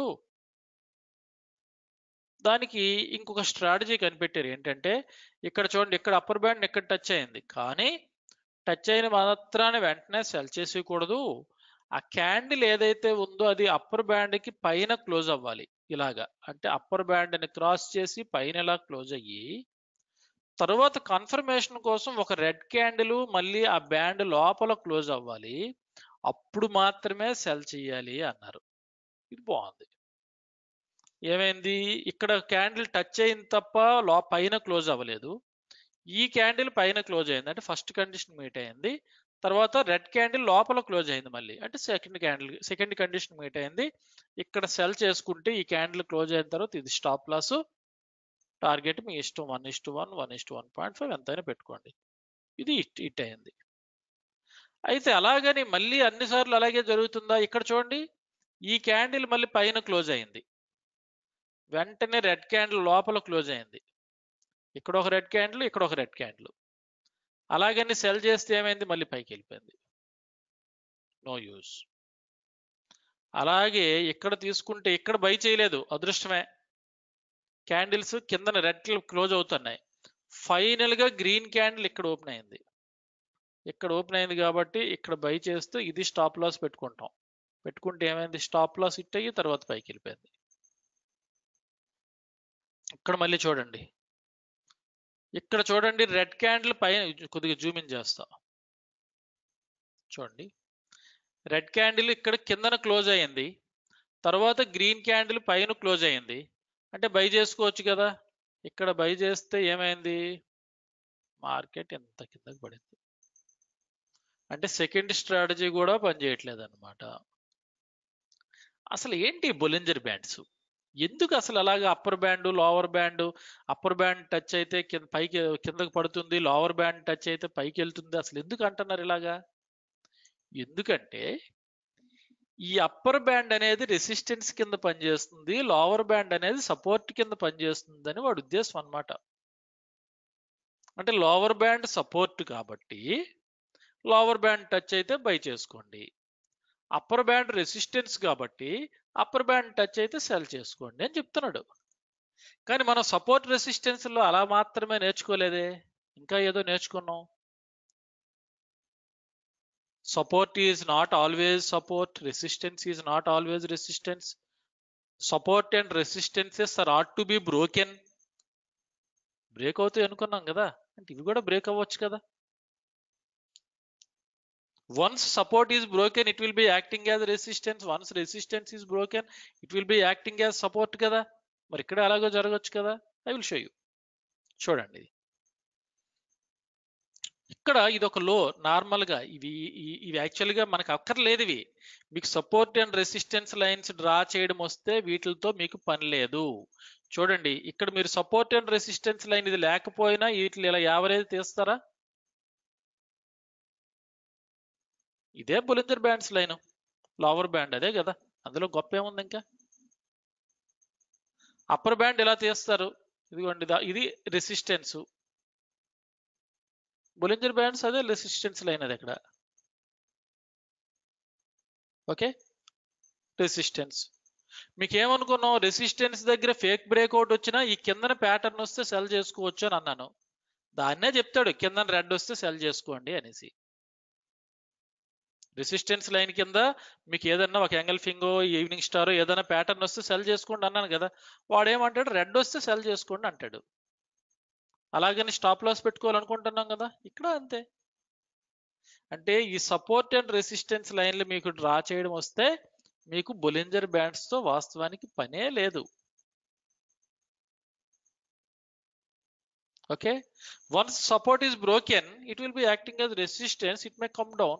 దానికి ఇంకొక స్ట్రాటజీ కనిపెట్టారు ఏంటంటే ఇక్కడ చూడండి ఇక్కడ అప్పర్ బ్యాండ్ ఇక్కడ టచ్ అయింది కానీ టచ్ అయిన మాత్రాన వెంటనే సెల్ చేసేయకూడదు ఆ క్యాండిల్ ఏదైతే ఉందో అది అప్పర్ బ్యాండ్ కి పైన క్లోజ్ అవ్వాలి ఇలాగా అంటే అప్పర్ బ్యాండ్ ని క్రాస్ చేసి పైన ఇలా క్లోజ్ అయ్యి తర్వాత కన్ఫర్మేషన్ కోసం ఒక రెడ్ క్యాండిల్ మళ్ళీ ఆ బ్యాండ్ లోపల క్లోజ్ అవ్వాలి అప్పుడు మాత్రమే సెల్ చేయాలి అన్నారు ఇది బాగుంది ఏమైంది ఇక్కడ క్యాండిల్ టచ్ అయింది తప్ప లో పైన క్లోజ్ అవ్వలేదు ఈ క్యాండిల్ పైన క్లోజ్ అయింది అంటే ఫస్ట్ కండిషన్ మీట్ అయింది తర్వాత రెడ్ క్యాండిల్ లోపల క్లోజ్ అయింది మళ్ళీ అంటే second candle second condition meet అయింది ఇక్కడ సెల్ చేసుకుంటే ఈ క్యాండిల్ క్లోజ్ అయిన తర్వాత ఇది స్టాప్ లాస్ టార్గెట్ మీ ఇష్టం one is to one one is to one point five ఎంతైనా పెట్టుకోండి ఇది ఇట్ ఇట్ అయింది అయితే అలాగని మళ్ళీ అన్నిసార్లు అలాగే జరుగుతుందా ఇక్కడ చూడండి ఈ క్యాండిల్ మళ్ళీ పైన క్లోజ్ అయింది వెంటనే రెడ్ క్యాండిల్ లోపల క్లోజ్ అయింది ఇక్కడ ఒక రెడ్ క్యాండిల్ ఇక్కడ ఒక రెడ్ క్యాండిల్ అలాగని సెల్ చేస్తే ఏమైంది మళ్ళీ పైకి వెళ్ళిపోయింది నో యూస్ అలాగే ఇక్కడ తీసుకుంటే ఇక్కడ బై చేయలేదు అదృష్టమే క్యాండిల్స్ కిందన రెడ్ క్లోజ్ అవుతున్నాయి ఫైనల్ గా గ్రీన్ క్యాండిల్ ఇక్కడ ఓపెన్ అయింది ఇక్కడ ఓపెన్ అయింది కాబట్టి ఇక్కడ బై చేస్తూ ఇది స్టాప్ లాస్ పెట్టుకుంటాం పెట్టుకుంటే ఏమైంది స్టాప్ లాస్ హిట్ అయ్యి తర్వాత పైకి వెళ్ళిపోయింది ఇక్కడ మళ్ళీ చూడండి ఇక్కడ చూడండి రెడ్ క్యాండిల్ పైన కొద్దిగా జూమ్ ఇన్ చేస్తా చూడండి రెడ్ క్యాండిల్ ఇక్కడ కిందన క్లోజ్ అయ్యింది తర్వాత గ్రీన్ క్యాండిల్ పైన క్లోజ్ అయ్యింది అంటే బై చేసుకోవచ్చు కదా ఇక్కడ బై చేస్తే ఏమైంది మార్కెట్ ఎంత కిందకి పడింది అంటే సెకండ్ స్ట్రాటజీ కూడా పనిచేయట్లేదు అనమాట అసలు ఏంటి బొలింజర్ బ్యాండ్స్ ఎందుకు అసలు అలాగా upper band lower band upper band touch అయితే కింద పైకి కిందకి పడుతుంది లోవర్ బ్యాండ్ టచ్ అయితే పైకి వెళ్తుంది అసలు ఎందుకు అంటున్నారు ఇలాగా ఎందుకంటే ఈ అప్పర్ బ్యాండ్ అనేది రెసిస్టెన్స్ కింద పనిచేస్తుంది లోవర్ బ్యాండ్ అనేది సపోర్ట్ కింద పనిచేస్తుంది అని వాడి ఉద్దేశం అన్నమాట అంటే లోవర్ బ్యాండ్ సపోర్ట్ కాబట్టి లోవర్ బ్యాండ్ టచ్ అయితే బై చేసుకోండి అప్పర్ బ్యాండ్ రెసిస్టెన్స్ కాబట్టి అప్పర్ బ్యాండ్ టచ్ అయితే సెల్ చేసుకోండి అని చెప్తున్నాడు కానీ మనం సపోర్ట్ రెసిస్టెన్స్ లో అలా మాత్రమే నేర్చుకోలేదే ఇంకా ఏదో నేర్చుకున్నాం support is not always support resistance is not always resistance support and resistances are ought to be broken break అవుతాయి అనుకున్నాం కదా అంటే ఇవి కూడా బ్రేక్ అవ్వచ్చు కదా once support is broken it will be acting as resistance once resistance is broken it will be acting as support కదా మరి ఇక్కడ అలాగో జరగచ్చు కదా ఐ విల్ షో యూ చూడండి ఇక్కడ ఇది ఒక లో నార్మల్ గా ఇవి ఈ- ఇవి యాక్చువల్ గా మనకు అక్కర్లేదు ఇవి మీకు support and resistance lines draw చేయడం వస్తే వీటితో మీకు పని లేదు చూడండి ఇక్కడ మీరు సపోర్ట్ అండ్ రెసిస్టెన్స్ లైన్ ఇది లేకపోయినా వీటిని ఇలా యావరేజ్ తీస్తారా ఇదే Bollinger bands line lower band అదే కదా అందులో గొప్ప ఏముంది ఇంకా అప్పర్ బ్యాండ్ ఎలా తీస్తారు ఇదిగోండి దా- ఇది రెసిస్టెన్స్ బులింజర్ బ్యాండ్స్ అదే రెసిస్టెన్స్ లైన్ అది ఇక్కడ ఓకే రెసిస్టెన్స్ మీకు ఏమనుకున్నాం రెసిస్టెన్స్ దగ్గర ఫేక్ బ్రేక్అవుట్ వచ్చినా ఈ కిందన ప్యాటర్న్ వస్తే సెల్ చేసుకోవచ్చు అని అన్నాను దాన్నే చెప్తాడు కిందన రెడ్ వస్తే సెల్ చేసుకోండి అనేసి రెసిస్టెన్స్ లైన్ కింద మీకు ఏదన్నా ఒక యాంగల్ ఫింగో ఈవినింగ్ స్టార్ ఏదైనా ప్యాటర్న్ వస్తే సెల్ చేసుకోండి అన్నాను కదా వాడు ఏమంటాడు రెడ్ వస్తే సెల్ చేసుకోండి అంటాడు అలాగని స్టాప్ లాస్ పెట్టుకోవాలనుకుంటున్నాం కదా ఇక్కడ అంతే అంటే ఈ సపోర్ట్ అండ్ రెసిస్టెన్స్ లైన్లు మీకు డ్రా చేయడం వస్తే మీకు బొలింజర్ బ్యాండ్స్ తో వాస్తవానికి పనే లేదు okay once support is broken it will be acting as resistance it may come down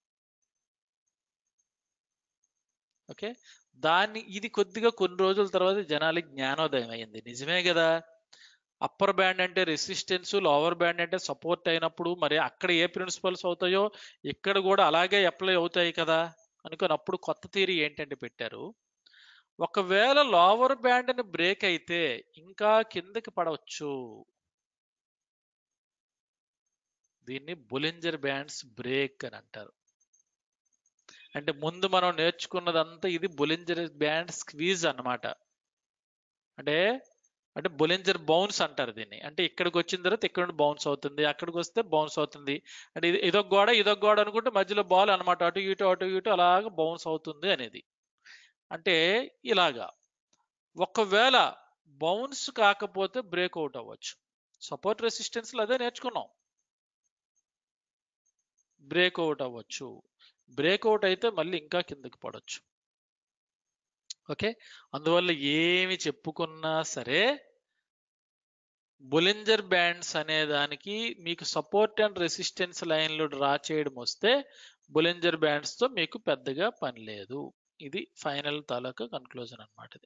okay దాన్ని ఇది కొద్దిగా కొన్ని రోజుల తర్వాత జనాలకి జ్ఞానోదయం అయింది నిజమే కదా అప్పర్ బ్యాండ్ అంటే రెసిస్టెన్స్ లోవర్ బ్యాండ్ అంటే సపోర్ట్ అయినప్పుడు మరి అక్కడ ఏ ప్రిన్సిపల్స్ అవుతాయో ఇక్కడ కూడా అలాగే అప్లై అవుతాయి కదా అనుకుని అప్పుడు కొత్త థియరీ ఏంటంటే పెట్టారు ఒకవేళ లోవర్ బ్యాండ్ అని బ్రేక్ అయితే ఇంకా కిందకి పడవచ్చు దీన్ని బులింజర్ బ్యాండ్స్ బ్రేక్ అని అంటారు అంటే ముందు మనం నేర్చుకున్నదంతా ఇది బులింజర్ బ్యాండ్ స్క్వీజ్ అన్నమాట అంటే అంటే బొలింజర్ బౌన్స్ అంటారు దీన్ని అంటే ఇక్కడికి వచ్చిన తర్వాత ఇక్కడ నుండి బౌన్స్ అవుతుంది అక్కడికి వస్తే బౌన్స్ అవుతుంది అంటే ఇది ఇదొక గోడ ఇదొక గోడ అనుకుంటే మధ్యలో బాల్ అనమాట అటు ఇటు అటు ఇటు అలాగ బౌన్స్ అవుతుంది అనేది అంటే ఇలాగా ఒకవేళ బౌన్స్ కాకపోతే బ్రేక్ అవుట్ అవ్వచ్చు సపోర్ట్ రెసిస్టెన్స్ అదే నేర్చుకున్నాం బ్రేక్ అవుట్ అవ్వచ్చు బ్రేక్ అవుట్ అయితే మళ్ళీ ఇంకా కిందకి పడవచ్చు ఓకే అందువల్ల ఏమి చెప్పుకున్నా సరే బులింజర్ బ్యాండ్స్ అనే దానికి మీకు సపోర్ట్ అండ్ రెసిస్టెన్స్ లైన్లు డ్రా చేయడం వస్తే బులింజర్ బ్యాండ్స్ తో మీకు పెద్దగా పని లేదు ఇది ఫైనల్ తాలూకా కన్క్లూజన్ అన్నమాట ఇది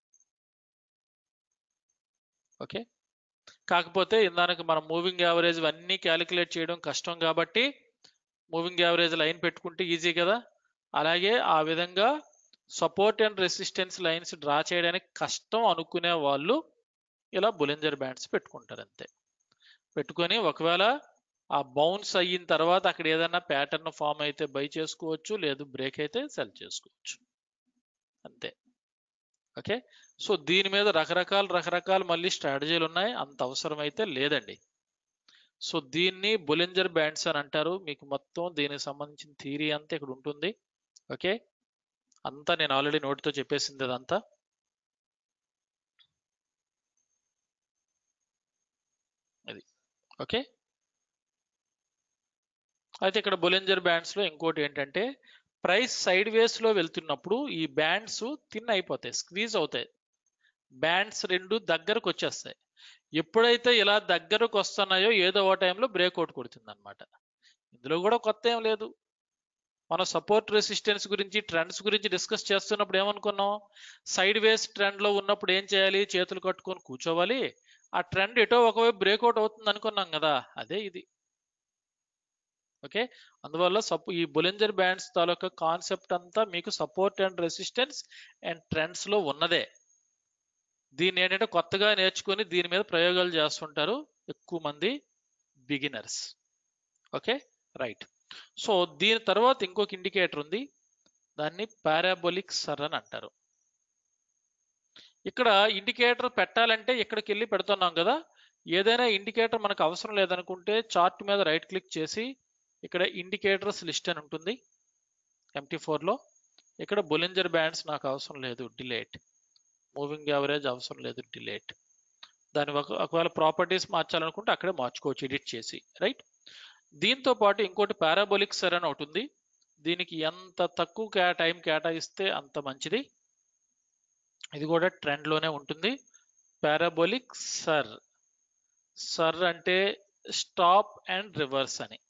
ఓకే కాకపోతే ఇందానికి మనం మూవింగ్ యావరేజ్ అన్నీ క్యాలిక్యులేట్ చేయడం కష్టం కాబట్టి మూవింగ్ యావరేజ్ లైన్ పెట్టుకుంటే ఈజీ కదా అలాగే ఆ విధంగా support and resistance lines draw చేయడానికి కష్టం అనుకునే వాళ్ళు ఇలా బులెంజర్ బ్యాండ్స్ పెట్టుకుంటారు అంతే పెట్టుకొని ఒకవేళ ఆ బౌన్స్ అయిన తర్వాత అక్కడ ఏదైనా ప్యాటర్న్ ఫామ్ అయితే బై చేసుకోవచ్చు లేదు బ్రేక్ అయితే సెల్ చేసుకోవచ్చు అంతే ఓకే సో దీని మీద రకరకాల రకరకాల మళ్ళీ స్ట్రాటజీలు ఉన్నాయి అంత అవసరం అయితే లేదండి సో దీన్ని బులెంజర్ బ్యాండ్స్ అని అంటారు మీకు మొత్తం దీనికి సంబంధించిన థీరీ అంతా ఇక్కడ ఉంటుంది ఓకే అంతా నేను ఆల్రెడీ నోటితో చెప్పేసింది అదంతా అది ఓకే అయితే ఇక్కడ బొలెంజర్ బ్యాండ్స్ లో ఇంకోటి ఏంటంటే ప్రైస్ సైడ్ వేస్ లో వెళ్తున్నప్పుడు ఈ బ్యాండ్స్ తిన్ అయిపోతాయి స్క్వీజ్ అవుతాయి బ్యాండ్స్ రెండు దగ్గరకు వచ్చేస్తాయి ఎప్పుడైతే ఇలా దగ్గరకు వస్తున్నాయో ఏదో ఓ టైంలో బ్రేక్అవుట్ కొడుతుంది అనమాట ఇందులో కూడా కొత్త ఏం లేదు మనం సపోర్ట్ రెసిస్టెన్స్ గురించి ట్రెండ్స్ గురించి డిస్కస్ చేస్తున్నప్పుడు ఏమనుకున్నాం సైడ్ వేస్ ట్రెండ్ లో ఉన్నప్పుడు ఏం చేయాలి చేతులు కట్టుకొని కూర్చోవాలి ఆ ట్రెండ్ ఎటో ఒకవైపు బ్రేక్అవుట్ అవుతుంది అనుకున్నాం కదా అదే ఇది ఓకే అందువల్ల సపో ఈ బులెంజర్ బ్యాండ్స్ తాలూకా కాన్సెప్ట్ అంతా మీకు support and resistance and trends లో ఉన్నదే దీన్ని ఏంటంటే కొత్తగా నేర్చుకొని దీని మీద ప్రయోగాలు చేస్తుంటారు ఎక్కువ మంది బిగినర్స్ ఓకే రైట్ సో దీని తర్వాత ఇంకొక ఇండికేటర్ ఉంది దాన్ని పారాబొలిక్ సర్ అని అంటారు ఇక్కడ ఇండికేటర్ పెట్టాలంటే ఇక్కడికి వెళ్ళి పెడుతున్నాం కదా ఏదైనా ఇండికేటర్ మనకు అవసరం లేదనుకుంటే చార్ట్ మీద రైట్ క్లిక్ చేసి ఇక్కడ ఇండికేటర్స్ లిస్ట్ అని ఉంటుంది ఎంటీ లో ఇక్కడ బొలింజర్ బ్యాండ్స్ నాకు అవసరం లేదు డిలేట్ మూవింగ్ యావరేజ్ అవసరం లేదు డిలేట్ దాని ఒక ఒకవేళ ప్రాపర్టీస్ మార్చాలనుకుంటే అక్కడే మార్చుకోవచ్చు ఎడిట్ చేసి రైట్ దీంతో పాటు ఇంకోటి పారాబొలిక్ సర్ అని ఒకటి ఉంది దీనికి ఎంత తక్కువ కే టైం కేటాయిస్తే అంత మంచిది ఇది కూడా ట్రెండ్ లోనే ఉంటుంది పారాబొలిక్ సర్ సర్ అంటే స్టాప్ అండ్ రివర్స్ అని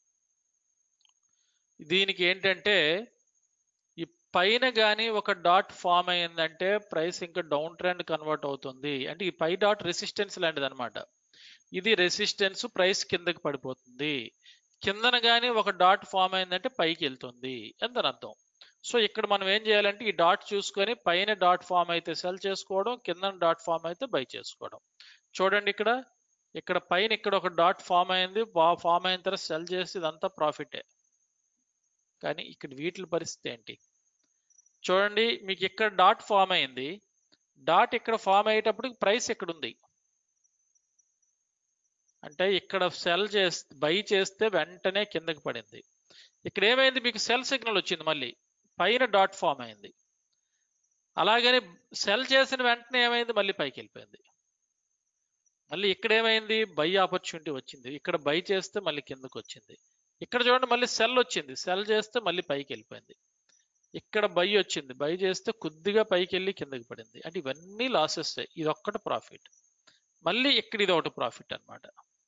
దీనికి ఏంటంటే ఈ పైన కానీ ఒక డాట్ ఫామ్ అయ్యిందంటే ప్రైస్ ఇంకా డౌన్ ట్రెండ్ కన్వర్ట్ అవుతుంది అంటే ఈ పై డాట్ రెసిస్టెన్స్ లాంటిది అనమాట ఇది రెసిస్టెన్స్ ప్రైస్ కిందకి పడిపోతుంది కిందన కానీ ఒక డాట్ ఫామ్ అయిందంటే పైకి వెళ్తుంది ఎంతని అర్థం సో ఇక్కడ మనం ఏం చేయాలంటే ఈ డాట్ చూసుకొని పైన డాట్ ఫామ్ అయితే సెల్ చేసుకోవడం కింద డాట్ ఫామ్ అయితే బై చేసుకోవడం చూడండి ఇక్కడ ఇక్కడ పైన ఇక్కడ ఒక డాట్ ఫామ్ అయింది ఫామ్ అయిన తర్వాత సెల్ చేసి ఇదంతా ప్రాఫిటే కానీ ఇక్కడ వీటి పరిస్థితి ఏంటి చూడండి మీకు ఇక్కడ డాట్ ఫామ్ అయింది డాట్ ఇక్కడ ఫామ్ అయ్యేటప్పుడు ప్రైస్ ఇక్కడ ఉంది అంటే ఇక్కడ సెల్ చేస్తే బై చేస్తే వెంటనే కిందకి పడింది ఇక్కడ ఏమైంది మీకు సెల్ సిగ్నల్ వచ్చింది మళ్ళీ పైన డాట్ ఫామ్ అయింది అలాగని సెల్ చేసిన వెంటనే ఏమైంది మళ్ళీ పైకి వెళ్ళిపోయింది మళ్ళీ ఇక్కడ ఏమైంది బై ఆపర్చునిటీ వచ్చింది ఇక్కడ బై చేస్తే మళ్ళీ కిందకు వచ్చింది ఇక్కడ చూడండి మళ్ళీ సెల్ వచ్చింది సెల్ చేస్తే మళ్ళీ పైకి వెళ్ళిపోయింది ఇక్కడ బై వచ్చింది బై చేస్తే కొద్దిగా పైకి వెళ్ళి కిందకి పడింది అంటే ఇవన్నీ లాసెస్ ఇది ఒక్కటి ప్రాఫిట్ మళ్ళీ ఇక్కడ ఇది ఒకటి ప్రాఫిట్ అనమాట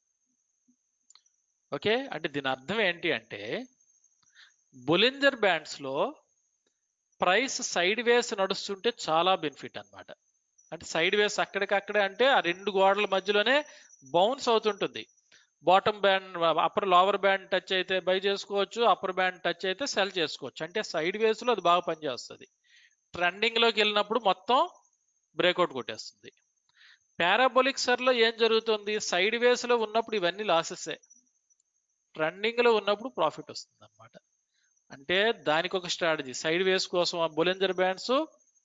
ఓకే అంటే దీని అర్థం ఏంటి అంటే బొలింజర్ బ్యాండ్స్ లో ప్రైస్ సైడ్ వేస్ నడుస్తుంటే చాలా బెనిఫిట్ అన్నమాట అంటే సైడ్ వేస్ అక్కడికక్కడే అంటే ఆ రెండు గోడల మధ్యలోనే బౌన్స్ అవుతుంటుంది bottom band upper lower band touch అయితే బై చేసుకోవచ్చు అప్పర్ బ్యాండ్ టచ్ అయితే సెల్ చేసుకోవచ్చు అంటే సైడ్ వేస్ లో అది బాగా పనిచేస్తుంది ట్రెండింగ్ లోకి వెళ్ళినప్పుడు మొత్తం బ్రేక్అవుట్ కొట్టేస్తుంది పారాబొలిక్ సర్ లో ఏం జరుగుతుంది సైడ్ వేస్ లో ఉన్నప్పుడు ఇవన్నీ లాసెసే ట్రెండింగ్ లో ఉన్నప్పుడు ప్రాఫిట్ వస్తుంది అనమాట అంటే దానికి ఒక స్ట్రాటజీ సైడ్ వేస్ కోసం ఆ బొలెంజర్ బ్యాండ్స్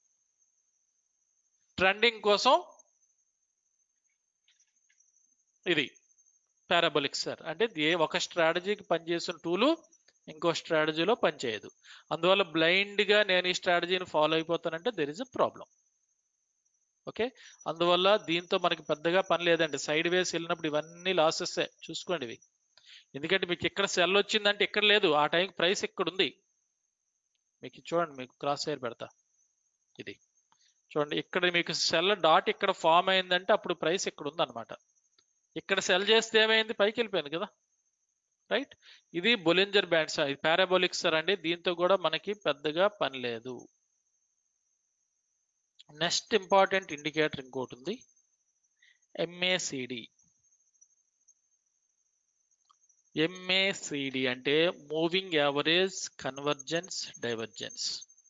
ట్రెండింగ్ కోసం ఇది పారాబొలిక్ సార్ అంటే ఏ ఒక స్ట్రాటజీకి పనిచేసిన టూలు ఇంకో స్ట్రాటజీలో పనిచేయదు అందువల్ల blind గా నేను ఈ స్ట్రాటజీని ఫాలో అయిపోతానంటే there is a problem okay అందువల్ల దీంతో మనకి పెద్దగా పని లేదండి సైడ్ వేస్ వెళ్ళినప్పుడు ఇవన్నీ లాసెస్ చూసుకోండి ఇవి ఎందుకంటే మీకు ఇక్కడ సెల్ వచ్చిందంటే ఇక్కడ లేదు ఆ టైంకి ప్రైస్ ఇక్కడ ఉంది మీకు ఇది చూడండి మీకు క్రాస్ హెయిర్ పెడతా ఇది చూడండి ఇక్కడ మీకు సెల్ డాట్ ఇక్కడ ఫామ్ అయిందంటే అప్పుడు ప్రైస్ ఇక్కడ ఉంది అనమాట ఇక్కడ సెల్ చేస్తే ఏమైంది పైకి వెళ్ళిపోయింది కదా రైట్ ఇది బొలింజర్ బ్యాండ్స్ ఇది పారాబోలిక్ సార్ అండి దీంతో కూడా మనకి పెద్దగా పని లేదు నెక్స్ట్ ఇంపార్టెంట్ ఇండికేటర్ ఇంకోటి ఉంది ఎంఏసిడి ఎంఏసిడి అంటే మూవింగ్ యావరేజ్ కన్వర్జెన్స్ డైవర్జెన్స్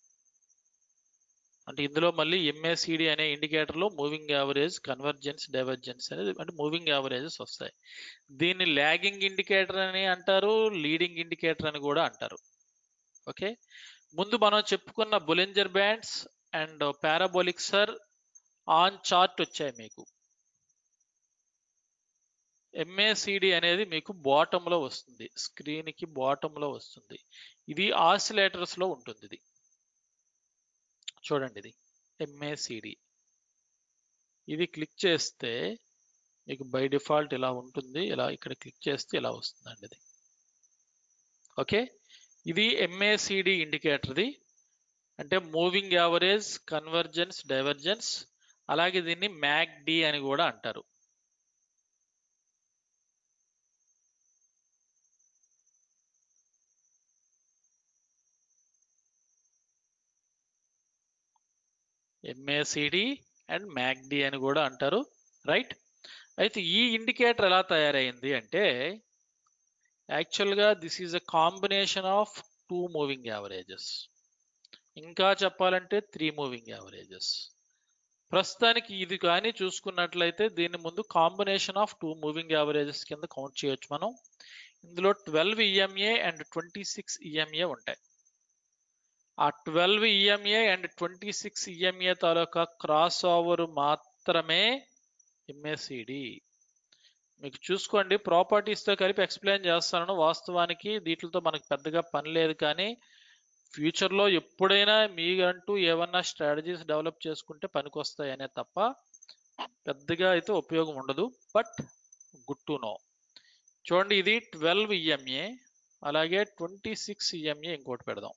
అంటే ఇందులో మళ్ళీ ఎంఏసిడి అనే ఇండికేటర్ లో మూవింగ్ యావరేజ్ కన్వర్జెన్స్ డైవర్జెన్స్ అనేది అంటే మూవింగ్ యావరేజెస్ వస్తాయి దీన్ని లాగింగ్ ఇండికేటర్ అని అంటారు లీడింగ్ ఇండికేటర్ అని కూడా అంటారు ఓకే ముందు మనం చెప్పుకున్న Bollinger bands and parabolic SAR on chart వచ్చాయి మీకు ఎంఏసిడి అనేది మీకు బాటమ్ లో వస్తుంది స్క్రీన్ కి బాటమ్ లో వస్తుంది ఇది ఆసిలేటర్స్ లో ఉంటుంది ఇది చూడండి ఇది ఎంఏసిడి ఇది క్లిక్ చేస్తే మీకు బై డిఫాల్ట్ ఇలా ఉంటుంది ఇలా ఇక్కడ క్లిక్ చేస్తే ఇలా వస్తుందండి ఇది ఓకే ఇది ఎంఏసిడి ఇండికేటర్ది అంటే మూవింగ్ యావరేజ్ కన్వర్జెన్స్ డైవర్జెన్స్ అలాగే దీన్ని మ్యాక్డి అని కూడా అంటారు ఎంఏసిడి అండ్ మ్యాక్డి అని కూడా అంటారు రైట్ అయితే ఈ ఇండికేటర్ ఎలా తయారైంది అంటే యాక్చువల్గా this is a combination of two moving averages ఇంకా చెప్పాలంటే త్రీ మూవింగ్ యావరేజెస్ ప్రస్తుతానికి ఇది కానీ చూసుకున్నట్లయితే దీని ముందు combination of two moving averages కింద కౌంట్ చేయొచ్చు మనం ఇందులో twelve EMA and twenty six EMA ఉంటాయి ఆ twelve EMA and twenty six EMA తాలూకా క్రాస్ ఓవర్ మాత్రమే ఎంఏసిడి మీకు చూసుకోండి ప్రాపర్టీస్ తో కలిపి ఎక్స్ప్లెయిన్ చేస్తాను వాస్తవానికి వీటితో మనకు పెద్దగా పని లేదు కానీ ఫ్యూచర్ లో ఎప్పుడైనా మీకంటూ ఏమన్నా స్ట్రాటజీస్ డెవలప్ చేసుకుంటే పనికొస్తాయి అనే తప్ప పెద్దగా అయితే ఉపయోగం ఉండదు బట్ గుడ్ టు నో చూడండి ఇది ట్వెల్వ్ ఈఎంఏ అలాగే ట్వంటీ సిక్స్ ఈఎంఏ ఇంకోటి పెడదాం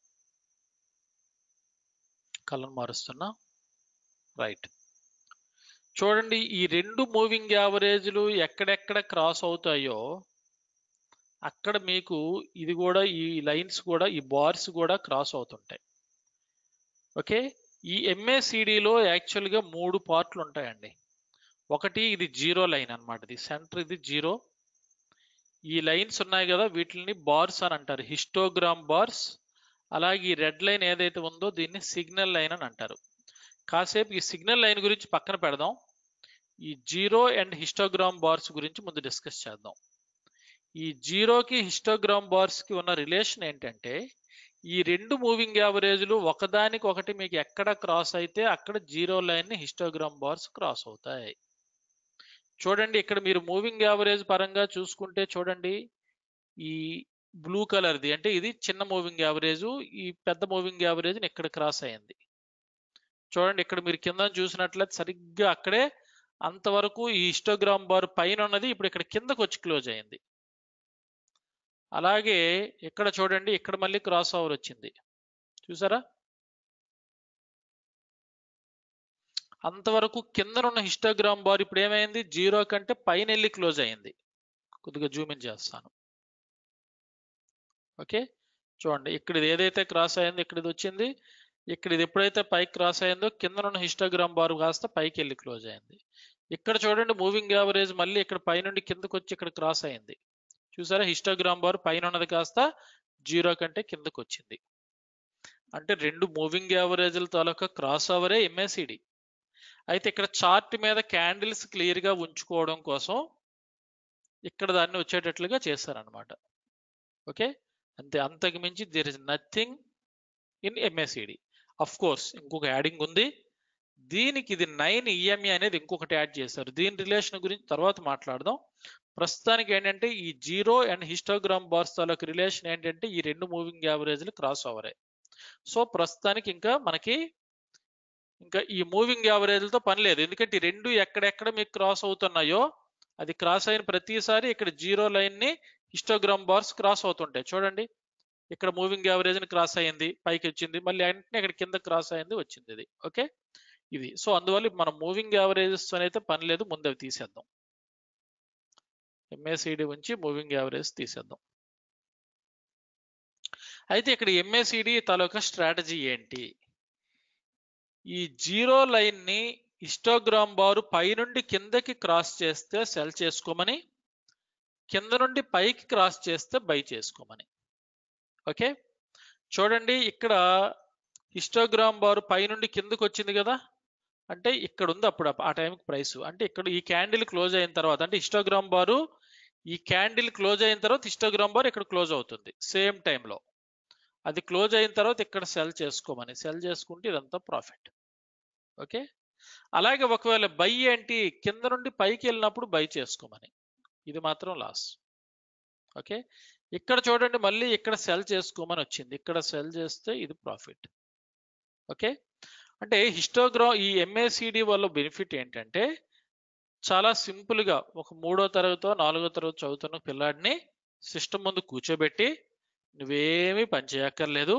కలర్ మారుస్తున్నా రైట్ చూడండి ఈ రెండు మూవింగ్ యావరేజ్లు ఎక్కడెక్కడ క్రాస్ అవుతాయో అక్కడ మీకు ఇది కూడా ఈ లైన్స్ కూడా ఈ బార్స్ కూడా క్రాస్ అవుతుంటాయి ఓకే ఈ ఎంఏసిడిలో యాక్చువల్గా మూడు పార్ట్లు ఉంటాయండి ఒకటి ఇది జీరో లైన్ అన్నమాట ఇది సెంటర్ ఇది జీరో ఈ లైన్స్ ఉన్నాయి కదా వీటిని బార్స్ అని అంటారు హిస్టోగ్రామ్ బార్స్ అలాగే ఈ రెడ్ లైన్ ఏదైతే ఉందో దీన్ని సిగ్నల్ లైన్ అని అంటారు కాసేపు ఈ సిగ్నల్ లైన్ గురించి పక్కన పెడదాం ఈ జీరో అండ్ హిస్టోగ్రామ్ బార్స్ గురించి ముందు డిస్కస్ చేద్దాం ఈ జీరోకి హిస్టోగ్రామ్ బార్స్ కి ఉన్న రిలేషన్ ఏంటంటే ఈ రెండు మూవింగ్ యావరేజ్లు ఒకదానికి ఒకటి మీకు ఎక్కడ క్రాస్ అయితే అక్కడ జీరో లైన్ ని హిస్టోగ్రామ్ బార్స్ క్రాస్ అవుతాయి చూడండి ఇక్కడ మీరు మూవింగ్ యావరేజ్ పరంగా చూసుకుంటే చూడండి ఈ బ్లూ కలర్ది అంటే ఇది చిన్న మూవింగ్ యావరేజ్ ఈ పెద్ద మూవింగ్ యావరేజ్ ఇక్కడ క్రాస్ అయింది చూడండి ఇక్కడ మీరు కింద చూసినట్లయితే సరిగ్గా అక్కడే అంతవరకు ఈ హిస్టోగ్రామ్ బార్ పైన ఉన్నది ఇప్పుడు ఇక్కడ కిందకు వచ్చి క్లోజ్ అయింది అలాగే ఇక్కడ చూడండి ఇక్కడ మళ్ళీ క్రాస్ ఓవర్ వచ్చింది చూసారా అంతవరకు కిందనున్న హిస్టోగ్రామ్ బార్ ఇప్పుడు ఏమైంది జీరో కంటే పైన వెళ్ళి క్లోజ్ అయింది కొద్దిగా జూమ్ ఇన్ చేస్తాను ఓకే చూడండి ఇక్కడ ఇది ఏదైతే క్రాస్ అయిందో ఇక్కడ ఇది వచ్చింది ఇక్కడ ఇది ఎప్పుడైతే పైకి క్రాస్ అయిందో కిందనున్న హిస్టోగ్రామ్ బార్ కాస్త పైకి వెళ్ళి క్లోజ్ అయింది ఇక్కడ చూడండి మూవింగ్ యావరేజ్ మళ్ళీ ఇక్కడ పైనుండి కిందకు వచ్చి ఇక్కడ క్రాస్ అయింది చూసారా హిస్టోగ్రామ్ బార్ పైన ఉన్నది కాస్త జీరో కంటే కిందకు వచ్చింది అంటే రెండు మూవింగ్ యావరేజ్ల తాలూకా క్రాస్ ఓవరే ఎంఏసిడి అయితే ఇక్కడ చార్ట్ మీద క్యాండిల్స్ క్లియర్ గా ఉంచుకోవడం కోసం ఇక్కడ దాన్ని వచ్చేటట్లుగా చేశారనమాట ఓకే అంతే అంతకు మించి there is nothing in MACD of course ఇంకొక యాడింగ్ ఉంది దీనికి ఇది నైన్ ఈఎంఈ అనేది ఇంకొకటి యాడ్ చేశారు దీని రిలేషన్ గురించి తర్వాత మాట్లాడదాం ప్రస్తుతానికి ఏంటంటే ఈ జీరో అండ్ హిస్టోగ్రామ్ బార్స్ తాలూకు రిలేషన్ ఏంటంటే ఈ రెండు మూవింగ్ యావరేజ్లు క్రాస్ ఓవరే సో ప్రస్తుతానికి ఇంకా మనకి ఇంకా ఈ మూవింగ్ యావరేజ్లతో పని లేదు ఎందుకంటే ఈ రెండు ఎక్కడెక్కడ మీకు క్రాస్ అవుతున్నాయో అది క్రాస్ అయిన ప్రతిసారి ఇక్కడ జీరో లైన్ ని హిస్టోగ్రామ్ బార్స్ క్రాస్ అవుతుంటాయి చూడండి ఇక్కడ మూవింగ్ యావరేజ్ ని క్రాస్ అయ్యింది పైకి వచ్చింది మళ్ళీ వెంటనే ఇక్కడ కింద క్రాస్ అయింది వచ్చింది ఇది ఓకే ఇది సో అందువల్ల మనం మూవింగ్ యావరేజెస్ అయితే పని లేదు ముందు అవి తీసేద్దాం ఎంఏసిడి ఉంచి మూవింగ్ యావరేజ్ తీసేద్దాం అయితే ఇక్కడ ఎంఏసిడి తాలూకా స్ట్రాటజీ ఏంటి ఈ జీరో లైన్ ని హిస్టోగ్రామ్ బారు పై నుండి కిందకి క్రాస్ చేస్తే సెల్ చేసుకోమని కింద నుండి పైకి క్రాస్ చేస్తే బై చేసుకోమని ఓకే చూడండి ఇక్కడ హిస్టోగ్రామ్ బారు పై నుండి కిందకి వచ్చింది కదా అంటే ఇక్కడ ఉంది అప్పుడు ఆ టైంకి ప్రైస్ అంటే ఇక్కడ ఈ క్యాండిల్ క్లోజ్ అయిన తర్వాత అంటే హిస్టోగ్రామ్ బారు ఈ క్యాండిల్ క్లోజ్ అయిన తర్వాత హిస్టోగ్రామ్ బార్ ఇక్కడ క్లోజ్ అవుతుంది సేమ్ టైంలో అది క్లోజ్ అయిన తర్వాత ఇక్కడ సెల్ చేసుకోమని సెల్ చేసుకుంటే ఇదంతా ప్రాఫిట్ ఓకే అలాగే ఒకవేళ బై ఏంటి కింద నుండి పైకి వెళ్ళినప్పుడు బై చేసుకోమని ఇది మాత్రం లాస్ ఓకే ఇక్కడ చూడండి మళ్ళీ ఇక్కడ సెల్ చేసుకోమని వచ్చింది ఇక్కడ సెల్ చేస్తే ఇది ప్రాఫిట్ ఓకే అంటే హిస్టోగ్రామ్ ఈ ఎంఏసిడి వల్ల బెనిఫిట్ ఏంటంటే చాలా సింపుల్ గా ఒక మూడో తరగతో నాలుగో తరగతి చదువుతున్న పిల్లాడిని సిస్టమ్ ముందు కూర్చోబెట్టి నువ్వేమీ పని చేయక్కర్లేదు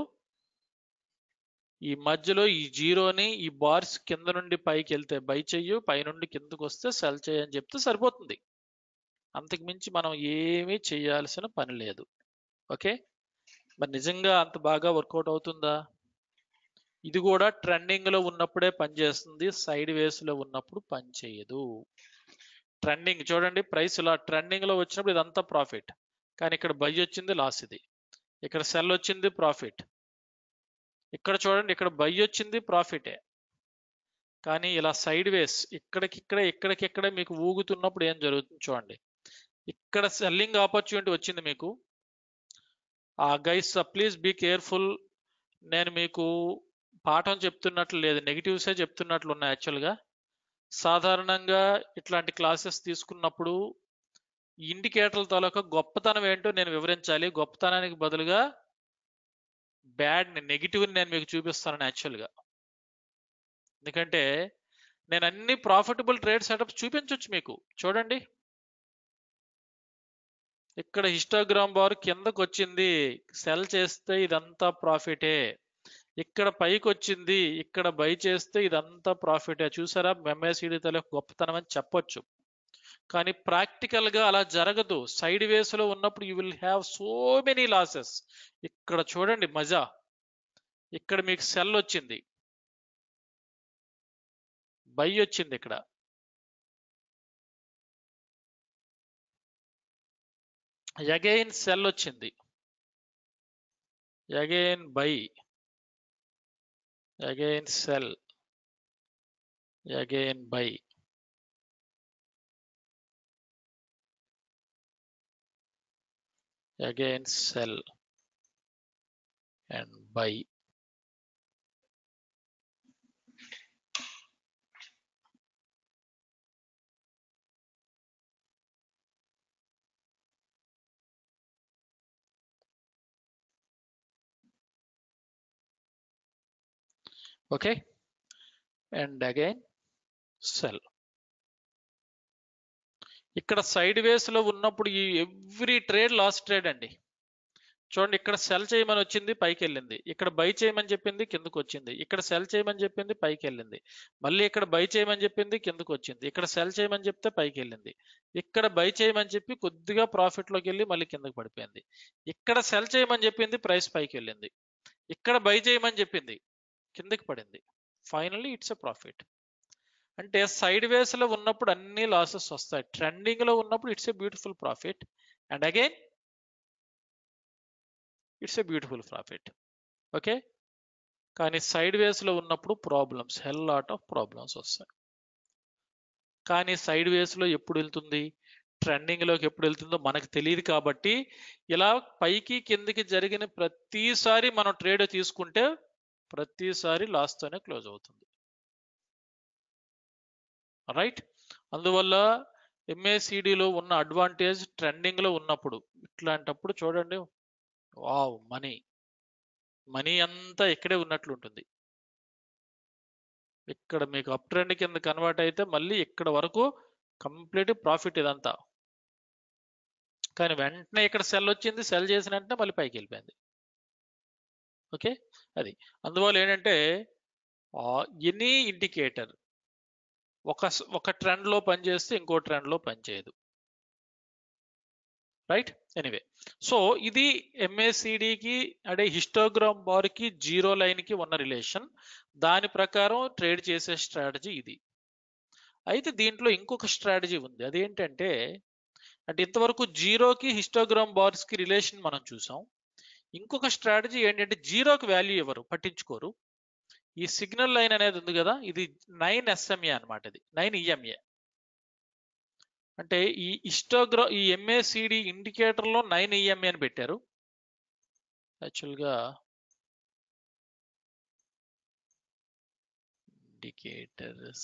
ఈ మధ్యలో ఈ జీరోని ఈ బార్స్ కింద నుండి పైకి వెళ్తే బై చెయ్యు పై నుండి కిందకు వస్తే సెల్ చేయని చెప్తే సరిపోతుంది అంతకు మించి మనం ఏమీ చేయాల్సిన పని లేదు ఓకే మరి నిజంగా అంత బాగా వర్కౌట్ అవుతుందా ఇది కూడా ట్రెండింగ్ లో ఉన్నప్పుడే పనిచేస్తుంది సైడ్ వేస్ లో ఉన్నప్పుడు పని చేయదు ట్రెండింగ్ చూడండి ప్రైస్ ఇలా ట్రెండింగ్ లో వచ్చినప్పుడు ఇదంతా ప్రాఫిట్ కానీ ఇక్కడ బై వచ్చింది లాస్ ఇది ఇక్కడ సెల్ వచ్చింది ప్రాఫిట్ ఇక్కడ చూడండి ఇక్కడ బై వచ్చింది ప్రాఫిటే కానీ ఇలా సైడ్ వేస్ ఇక్కడికిక్కడే ఇక్కడికిక్కడే మీకు ఊగుతున్నప్పుడు ఏం జరుగుతుంది చూడండి ఇక్కడ సెల్లింగ్ ఆపర్చునిటీ వచ్చింది మీకు ఆ గైస్ ప్లీజ్ బీ కేర్ఫుల్ నేను మీకు పాఠం చెప్తున్నట్లు లేదు నెగిటివ్సే చెప్తున్నట్లు ఉన్నాయి యాక్చువల్గా సాధారణంగా ఇట్లాంటి క్లాసెస్ తీసుకున్నప్పుడు ఇండికేటర్ల తాలూకా గొప్పతనం ఏంటో నేను వివరించాలి గొప్పతనానికి బదులుగా బ్యాడ్ నెగిటివ్ నేను మీకు చూపిస్తాను యాక్చువల్గా ఎందుకంటే నేను అన్ని ప్రాఫిటబుల్ ట్రేడ్ సెటప్స్ చూపించవచ్చు మీకు చూడండి ఇక్కడ హిస్టాగ్రామ్ బార్ కిందకు వచ్చింది సెల్ చేస్తే ఇదంతా ప్రాఫిటే ఇక్కడ పైకి వచ్చింది ఇక్కడ బై చేస్తే ఇదంతా ప్రాఫిటే చూసారా ఎంఎస్ఈడి తల గొప్పతనం అని చెప్పొచ్చు కానీ ప్రాక్టికల్ గా అలా జరగదు సైడ్ వేస్ లో ఉన్నప్పుడు you will have so many losses ఇక్కడ చూడండి మజా ఇక్కడ మీకు సెల్ వచ్చింది బై వచ్చింది ఇక్కడ అగైన్ సెల్ వచ్చింది again buy again sell again buy again sell and buy okay and again sell ఇక్కడ సైడ్ వేస్ లో ఉన్నప్పుడు ఈ ఎవ్రీ ట్రేడ్ లాస్ ట్రేడ్ అండి చూడండి ఇక్కడ సెల్ చేయమని వచ్చింది పైకి వెళ్ళింది ఇక్కడ బై చేయమని చెప్పింది కిందకు వచ్చింది ఇక్కడ సెల్ చేయమని చెప్పింది పైకి వెళ్ళింది మళ్ళీ ఇక్కడ బై చేయమని చెప్పింది కిందకు వచ్చింది ఇక్కడ సెల్ చేయమని చెప్తే పైకి వెళ్ళింది ఇక్కడ బై చేయమని చెప్పి కొద్దిగా ప్రాఫిట్ లోకి వెళ్ళి మళ్ళీ కిందకు పడిపోయింది ఇక్కడ సెల్ చేయమని చెప్పింది ప్రైస్ పైకి వెళ్ళింది ఇక్కడ బై చేయమని చెప్పింది కిందకి పడింది ఫైనల్లీ ఇట్స్ ఎ ప్రాఫిట్ అంటే సైడ్ వేస్ లో ఉన్నప్పుడు అన్ని లాసెస్ వస్తాయి ట్రెండింగ్ లో ఉన్నప్పుడు it's a beautiful profit and again it's a beautiful profit okay కానీ సైడ్ వేస్ లో ఉన్నప్పుడు problems hell lot of problems వస్తాయి కానీ సైడ్ వేస్ లో ఎప్పుడు వెళ్తుంది ట్రెండింగ్ లోకి ఎప్పుడు వెళ్తుందో మనకు తెలియదు కాబట్టి ఇలా పైకి కిందికి జరిగిన ప్రతిసారి మనం ట్రేడ్ తీసుకుంటే ప్రతిసారి లాస్ తోనే క్లోజ్ అవుతుంది రైట్ అందువల్ల MACD లో ఉన్న అడ్వాంటేజ్ ట్రెండింగ్ లో ఉన్నప్పుడు ఇట్లాంటప్పుడు చూడండి వావ్ మనీ మనీ అంతా ఇక్కడే ఉన్నట్లు ఉంటుంది ఇక్కడ మీకు అప్ ట్రెండ్ కింద కన్వర్ట్ అయితే మళ్ళీ ఇక్కడ వరకు కంప్లీట్ ప్రాఫిట్ ఇదంతా కానీ వెంటనే ఇక్కడ సెల్ వచ్చింది సెల్ చేసిన వెంటనే మళ్ళీ పైకి వెళ్ళిపోయింది ఓకే అది అందువల్ల ఏంటంటే ఎనీ ఇండికేటర్ ఒక స- ఒక ట్రెండ్ లో పనిచేస్తే ఇంకో ట్రెండ్ లో పనిచేయదు రైట్ ఎనీవే సో ఇది ఎంఏసిడికి అంటే హిస్టోగ్రామ్ బార్ కి జీరో లైన్ కి ఉన్న రిలేషన్ దాని ప్రకారం ట్రేడ్ చేసే స్ట్రాటజీ ఇది అయితే దీంట్లో ఇంకొక స్ట్రాటజీ ఉంది అదేంటంటే అంటే ఇంతవరకు జీరోకి హిస్టోగ్రామ్ బార్స్ కి రిలేషన్ మనం చూసాం ఇంకొక స్ట్రాటజీ ఏంటంటే జీరోకి వాల్యూ ఇవ్వరు పట్టించుకోరు ఈ సిగ్నల్ లైన్ అనేది ఉంది కదా ఇది నైన్ ఎస్ఎంఏ అన్నమాట ఇది నైన్ ఈఎంఏ అంటే ఈ హిస్టోగ్రా ఈ ఎంఏసిడి ఇండికేటర్ లో నైన్ ఈఎంఏ అని పెట్టారు యాక్చువల్గా ఇండికేటర్స్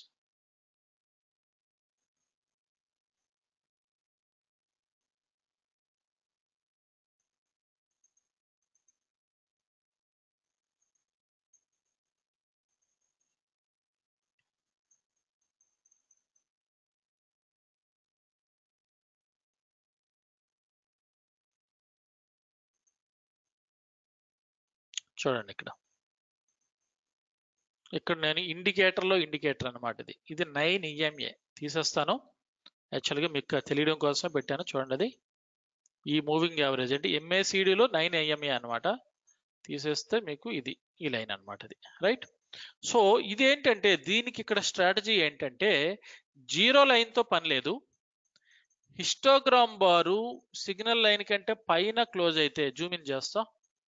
చూడండి ఇక్కడ ఇక్కడ నేను ఇండికేటర్ లో ఇండికేటర్ అన్నమాట ఇది ఇది నైన్ ఈఎంఏ తీసేస్తాను యాక్చువల్గా మీకు తెలియడం కోసం పెట్టాను చూడండి అది ఈ మూవింగ్ యావరేజ్ అంటే MACD లో నైన్ ఐఎంఏ అన్నమాట తీసేస్తే మీకు ఇది ఈ లైన్ అన్నమాట ఇది రైట్ సో ఇదేంటంటే దీనికి ఇక్కడ స్ట్రాటజీ ఏంటంటే జీరో లైన్ తో పని లేదు హిస్టోగ్రామ్ బారు సిగ్నల్ లైన్ కంటే పైన క్లోజ్ అయితే జూమ్ ఇన్ చేస్తా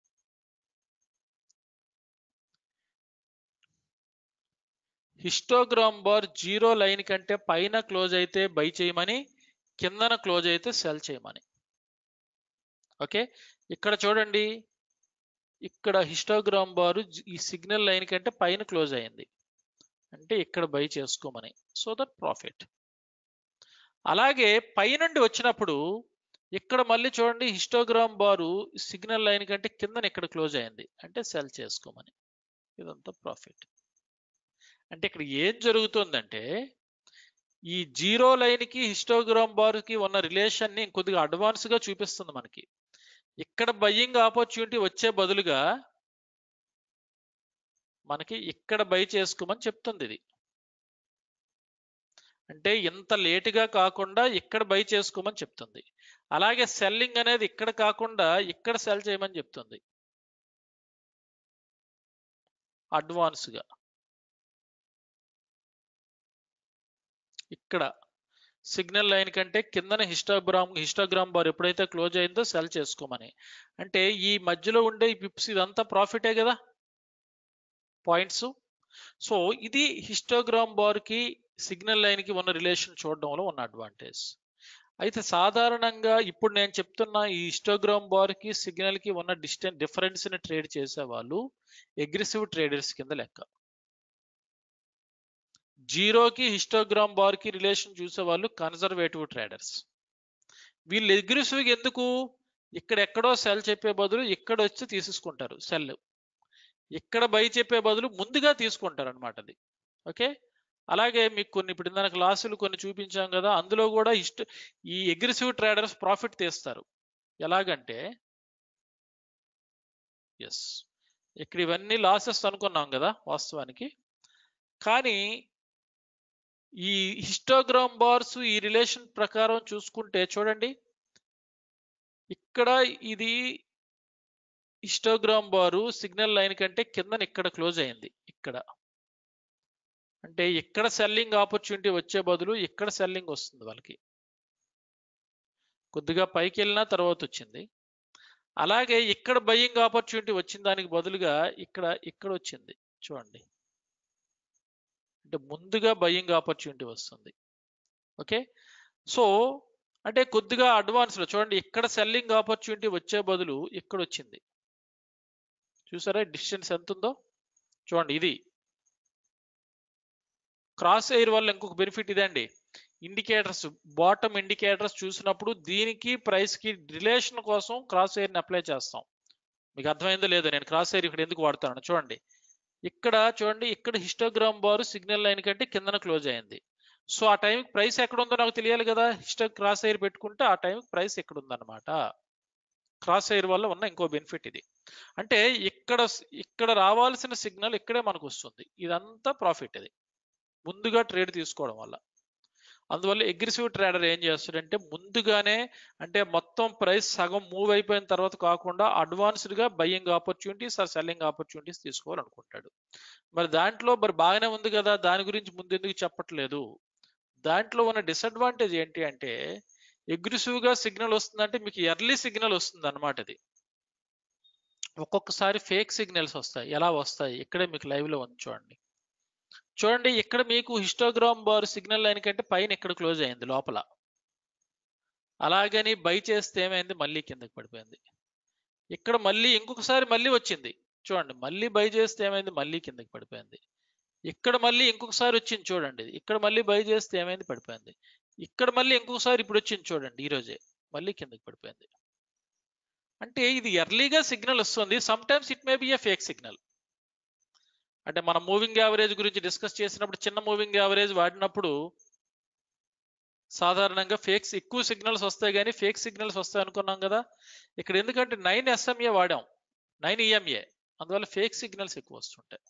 హిస్టోగ్రామ్ బార్ జీరో లైన్ కంటే పైన క్లోజ్ అయితే బై చేయమని కిందన క్లోజ్ అయితే సెల్ చేయమని ఓకే ఇక్కడ చూడండి ఇక్కడ హిస్టోగ్రామ్ బారు జి- ఈ సిగ్నల్ లైన్ కంటే పైన క్లోజ్ అయింది అంటే ఇక్కడ బై చేసుకోమని సో దట్ ప్రాఫిట్ అలాగే పైనుండి వచ్చినప్పుడు ఇక్కడ మళ్ళీ చూడండి హిస్టోగ్రామ్ బారు సిగ్నల్ లైన్ కంటే కిందన ఇక్కడ క్లోజ్ అయింది అంటే సెల్ చేసుకోమని ఇదంతా ప్రాఫిట్ అంటే ఇక్కడ ఏం జరుగుతుందంటే ఈ జీరో లైన్ కి హిస్టోగ్రామ్ బార్ కి ఉన్న రిలేషన్ ని కొద్దిగా అడ్వాన్స్ గా చూపిస్తుంది మనకి ఇక్కడ బయ్యింగ్ ఆపర్చునిటీ వచ్చే బదులుగా మనకి ఇక్కడ బై చేసుకోమని చెప్తుంది ఇది అంటే ఇంత లేటుగా కాకుండా ఇక్కడ బై చేసుకోమని చెప్తుంది అలాగే సెల్లింగ్ అనేది ఇక్కడ కాకుండా ఇక్కడ సెల్ చేయమని చెప్తుంది అడ్వాన్స్ గా ఇక్కడ సిగ్నల్ లైన్ కంటే కిందన హిస్టోగ్రామ్ హిస్టోగ్రామ్ బార్ ఎప్పుడైతే క్లోజ్ అయిందో సెల్ చేసుకోమని అంటే ఈ మధ్యలో ఉండే ఈ పిప్స్ ఇదంతా ప్రాఫిటే కదా పాయింట్స్ సో ఇది హిస్టోగ్రామ్ బార్ కి సిగ్నల్ లైన్ కి ఉన్న రిలేషన్ చూడడంలో ఉన్న అడ్వాంటేజ్ అయితే సాధారణంగా ఇప్పుడు నేను చెప్తున్న ఈ హిస్టోగ్రామ్ బార్ కి సిగ్నల్ కి ఉన్న డిస్టెన్స్ డిఫరెన్స్ ని ట్రేడ్ చేసే వాళ్ళు అగ్రెసివ్ ట్రేడర్స్ కింద లెక్క జీరోకి హిస్టోగ్రామ్ బార్ కి రిలేషన్ చూసే వాళ్ళు కన్జర్వేటివ్ ట్రేడర్స్ వీళ్ళు అగ్రెసివ్ ఎందుకు ఇక్కడ ఎక్కడో సెల్ చెప్పే బదులు ఇక్కడ వచ్చి తీసుకుంటారు సెల్ ఇక్కడ బై చెప్పే బదులు ముందుగా తీసుకుంటారు అనమాట అది ఓకే అలాగే మీకు కొన్ని ఇప్పుడు ఇందాక క్లాసులు కొన్ని చూపించాం కదా అందులో కూడా ఇష్ట ఈ అగ్రెసివ్ ట్రేడర్స్ ప్రాఫిట్ తీస్తారు ఎలాగంటే ఎస్ ఇక్కడ ఇవన్నీ లాసెస్ అనుకున్నాం కదా వాస్తవానికి కానీ ఈ హిస్టోగ్రామ్ బార్స్ ఈ రిలేషన్ ప్రకారం చూసుకుంటే చూడండి ఇక్కడ ఇది హిస్టోగ్రామ్ బారు సిగ్నల్ లైన్ కంటే కిందన ఇక్కడ క్లోజ్ అయింది ఇక్కడ అంటే ఇక్కడ సెల్లింగ్ ఆపర్చునిటీ వచ్చే బదులు ఇక్కడ సెల్లింగ్ వస్తుంది వాళ్ళకి కొద్దిగా పైకి వెళ్ళినా తర్వాత వచ్చింది అలాగే ఇక్కడ బయ్యింగ్ ఆపర్చునిటీ వచ్చిన దానికి బదులుగా ఇక్కడ ఇక్కడ వచ్చింది చూడండి అంటే ముందుగా బయ్యింగ్ ఆపర్చునిటీ వస్తుంది ఓకే సో అంటే కొద్దిగా అడ్వాన్స్లో చూడండి ఇక్కడ సెల్లింగ్ ఆపర్చునిటీ వచ్చే బదులు ఇక్కడ వచ్చింది చూసారా డిస్టెన్స్ ఎంత ఉందో చూడండి ఇది క్రాస్ ఎయిర్ వల్ల ఇంకొక బెనిఫిట్ ఇదండి ఇండికేటర్స్ బాటమ్ ఇండికేటర్స్ చూసినప్పుడు దీనికి ప్రైస్ కి రిలేషన్ కోసం క్రాస్ ఎయిర్ ని అప్లై చేస్తాం మీకు అర్థమైందో లేదో నేను క్రాస్ ఎయిర్ ఇక్కడ ఎందుకు వాడుతాను చూడండి ఇక్కడ చూడండి ఇక్కడ హిస్టోగ్రామ్ బార్ సిగ్నల్ లైన్ కంటే కిందన క్లోజ్ అయింది సో ఆ టైంకి ప్రైస్ ఎక్కడ ఉందో నాకు తెలియాలి కదా హిస్టో క్రాస్ ఎయిర్ పెట్టుకుంటే ఆ టైంకి ప్రైస్ ఎక్కడ ఉందన్నమాట క్రాస్ ఎయిర్ వల్ల ఉన్న ఇంకో బెనిఫిట్ ఇది అంటే ఇక్కడ ఇక్కడ రావాల్సిన సిగ్నల్ ఇక్కడే మనకు వస్తుంది ఇదంతా ప్రాఫిట్ ఇది ముందుగా ట్రేడ్ తీసుకోవడం వల్ల అందువల్ల అగ్రెసివ్ ట్రేడర్ ఏం చేస్తాడంటే ముందుగానే అంటే మొత్తం ప్రైస్ సగం మూవ్ అయిపోయిన తర్వాత కాకుండా అడ్వాన్స్డ్ గా buying opportunities or selling opportunities తీసుకోవాలనుకుంటాడు మరి దాంట్లో మరి బాగానే ఉంది కదా దాని గురించి ముందు ఎందుకు చెప్పట్లేదు దాంట్లో ఉన్న డిసడ్వాంటేజ్ ఏంటి అంటే అగ్రెసివ్ గా సిగ్నల్ వస్తుందంటే మీకు ఎర్లీ సిగ్నల్ వస్తుంది అనమాట ఇది ఒక్కొక్కసారి ఫేక్ సిగ్నల్స్ వస్తాయి ఎలా వస్తాయి ఇక్కడే మీకు లైవ్ లో ఉంది చూడండి చూడండి ఇక్కడ మీకు హిస్టోగ్రామ్ బార్ సిగ్నల్ లైన్ కంటే పైన ఇక్కడ క్లోజ్ అయింది లోపల అలాగని బై చేస్తే ఏమైంది మళ్ళీ కిందకి పడిపోయింది ఇక్కడ మళ్ళీ ఇంకొకసారి మళ్ళీ వచ్చింది చూడండి మళ్ళీ బై చేస్తే ఏమైంది మళ్ళీ కిందకి పడిపోయింది ఇక్కడ మళ్ళీ ఇంకొకసారి వచ్చింది చూడండి ఇక్కడ మళ్ళీ బై చేస్తే ఏమైంది పడిపోయింది ఇక్కడ మళ్ళీ ఇంకొకసారి ఇప్పుడు వచ్చింది చూడండి ఈ రోజే మళ్ళీ కిందకి పడిపోయింది అంటే ఇది ఎర్లీగా సిగ్నల్ వస్తుంది sometimes it may be a fake signal అంటే మనం మూవింగ్ యావరేజ్ గురించి డిస్కస్ చేసినప్పుడు చిన్న మూవింగ్ యావరేజ్ వాడినప్పుడు సాధారణంగా ఫేక్స్ ఎక్కువ సిగ్నల్స్ వస్తాయి కానీ ఫేక్ సిగ్నల్స్ వస్తాయి అనుకున్నాం కదా ఇక్కడ ఎందుకంటే నైన్ ఎస్ఎంఏ వాడాం నైన్ ఈఎంఏ అందువల్ల ఫేక్ సిగ్నల్స్ ఎక్కువ వస్తుంటాయి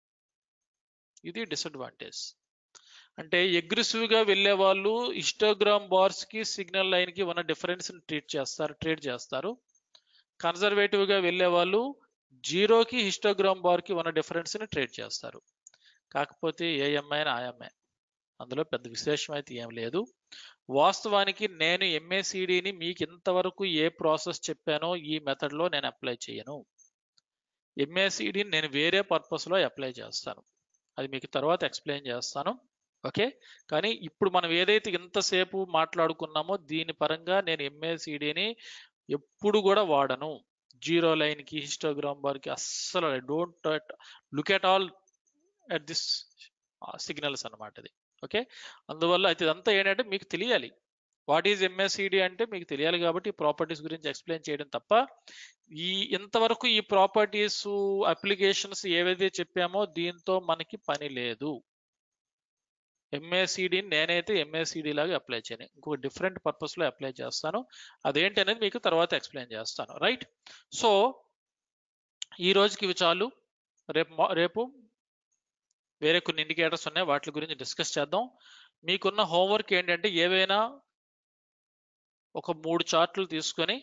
ఇది డిసడ్వాంటేజ్ అంటే aggressive గా వెళ్ళే వాళ్ళు హిస్టోగ్రామ్ బార్స్ కి సిగ్నల్ లైన్ కి ఉన్న డిఫరెన్స్ ట్రీట్ చేస్తారు ట్రేడ్ చేస్తారు కన్జర్వేటివ్ గా వెళ్ళే వాళ్ళు జీరోకి హిస్టోగ్రామ్ బార్ కి ఉన్న డిఫరెన్స్ ని ట్రేడ్ చేస్తారు కాకపోతే ఏఎంఐ ఆఎంఐ అందులో పెద్ద విశేషం అయితే ఏం లేదు వాస్తవానికి నేను ఎంఏసిడిని మీకు ఇంతవరకు ఏ ప్రాసెస్ చెప్పానో ఈ మెథడ్ లో నేను అప్లై చేయను ఎంఏసిడిని నేను వేరే పర్పస్ లో అప్లై చేస్తాను అది మీకు తర్వాత ఎక్స్ప్లెయిన్ చేస్తాను ఓకే కానీ ఇప్పుడు మనం ఏదైతే ఇంతసేపు మాట్లాడుకున్నామో దీని పరంగా నేను ఎంఏసిడిని ఎప్పుడు కూడా వాడను జీరో లైన్ కి హిస్టోగ్రామ్ బార్ కి అస్సలు don't look at all at this signals అన్నమాట ఇది ఓకే అందువల్ల అయితే ఇదంతా ఏంటంటే మీకు తెలియాలి వాట్ ఈజ్ ఎంఎస్సిడి అంటే మీకు తెలియాలి కాబట్టి ప్రాపర్టీస్ గురించి ఎక్స్ప్లెయిన్ చేయడం తప్ప ఈ ఇంతవరకు ఈ ప్రాపర్టీస్ అప్లికేషన్స్ ఏవైతే చెప్పామో దీంతో మనకి పని లేదు ఎంఏసిడి నేనైతే ఎంఏసిడి లాగా అప్లై చేయను ఇంకొక డిఫరెంట్ పర్పస్ లో అప్లై చేస్తాను అదేంటి అనేది మీకు తర్వాత ఎక్స్ప్లెయిన్ చేస్తాను రైట్ సో ఈ రోజుకి ఇవి చాలు రేపు మా- రేపు వేరే కొన్ని ఇండికేటర్స్ ఉన్నాయి వాటి గురించి డిస్కస్ చేద్దాం మీకున్న హోంవర్క్ ఏంటంటే ఏవైనా ఒక మూడు చార్ట్లు తీసుకొని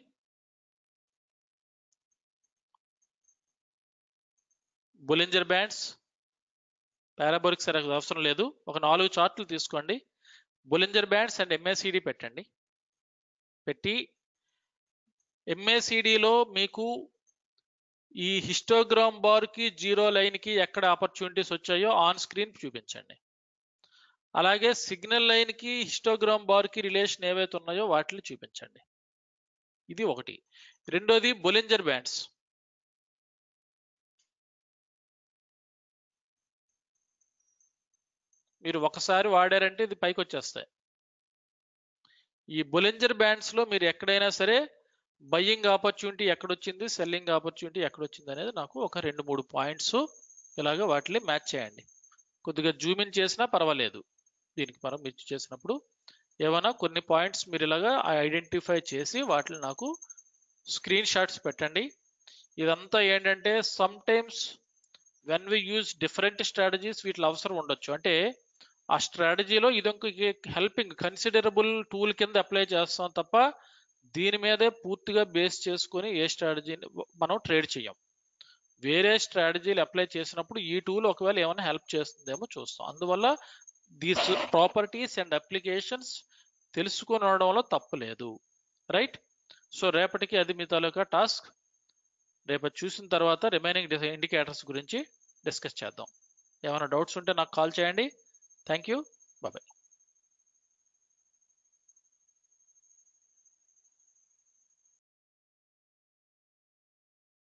బులింజర్ బ్యాండ్స్ పారాబోలిక్ సరిగ్గా అవసరం లేదు ఒక నాలుగు చార్ట్లు తీసుకోండి బులింజర్ బ్యాండ్స్ అండ్ ఎంఏసిడి పెట్టండి పెట్టి ఎంఏసిడిలో మీకు ఈ హిస్టోగ్రామ్ బార్ కి జీరో లైన్ కి ఎక్కడ ఆపర్చునిటీస్ వచ్చాయో ఆన్ స్క్రీన్ చూపించండి అలాగే సిగ్నల్ లైన్ కి హిస్టోగ్రామ్ బార్ కి రిలేషన్ ఏవైతే ఉన్నాయో వాటిని చూపించండి ఇది ఒకటి రెండోది బొలింజర్ బ్యాండ్స్ మీరు ఒకసారి వాడారంటే ఇది పైకి వచ్చేస్తాయి ఈ బొలింజర్ బ్యాండ్స్ లో మీరు ఎక్కడైనా సరే బయ్యింగ్ ఆపర్చునిటీ ఎక్కడొచ్చింది సెల్లింగ్ ఆపర్చునిటీ ఎక్కడొచ్చింది అనేది నాకు ఒక రెండు మూడు పాయింట్స్ ఇలాగ వాటిని మ్యాచ్ చేయండి కొద్దిగా జూమ్ ఇన్ చేసినా పర్వాలేదు దీనికి మనం మీరు చేసినప్పుడు ఏమైనా కొన్ని పాయింట్స్ మీరు ఇలాగా ఐడెంటిఫై చేసి వాటిని నాకు స్క్రీన్ షాట్స్ పెట్టండి ఇదంతా ఏంటంటే some times when we use different strategies వీటిలో అవసరం ఉండొచ్చు అంటే ఆ స్ట్రాటజీలో ఇది ఇంకొక హెల్పింగ్ కన్సిడరబుల్ టూల్ కింద అప్లై చేస్తాం తప్ప దీని మీదే పూర్తిగా బేస్ చేసుకొని ఏ స్ట్రాటజీని మనం ట్రేడ్ చేయం వేరే స్ట్రాటజీలు అప్లై చేసినప్పుడు ఈ టూల్ ఒకవేళ ఏమైనా హెల్ప్ చేస్తుందేమో చూస్తాం అందువల్ల దీస్ ప్రాపర్టీస్ అండ్ అప్లికేషన్స్ తెలుసుకొని ఉండడంలో తప్పు లేదు రైట్ సో రేపటికి అది మీ తాలూకా టాస్క్ రేపు చూసిన తర్వాత రిమైనింగ్ ఇండికేటర్స్ గురించి డిస్కస్ చేద్దాం ఏమైనా డౌట్స్ ఉంటే నాకు కాల్ చేయండి థ్యాంక్ యూ బాయ్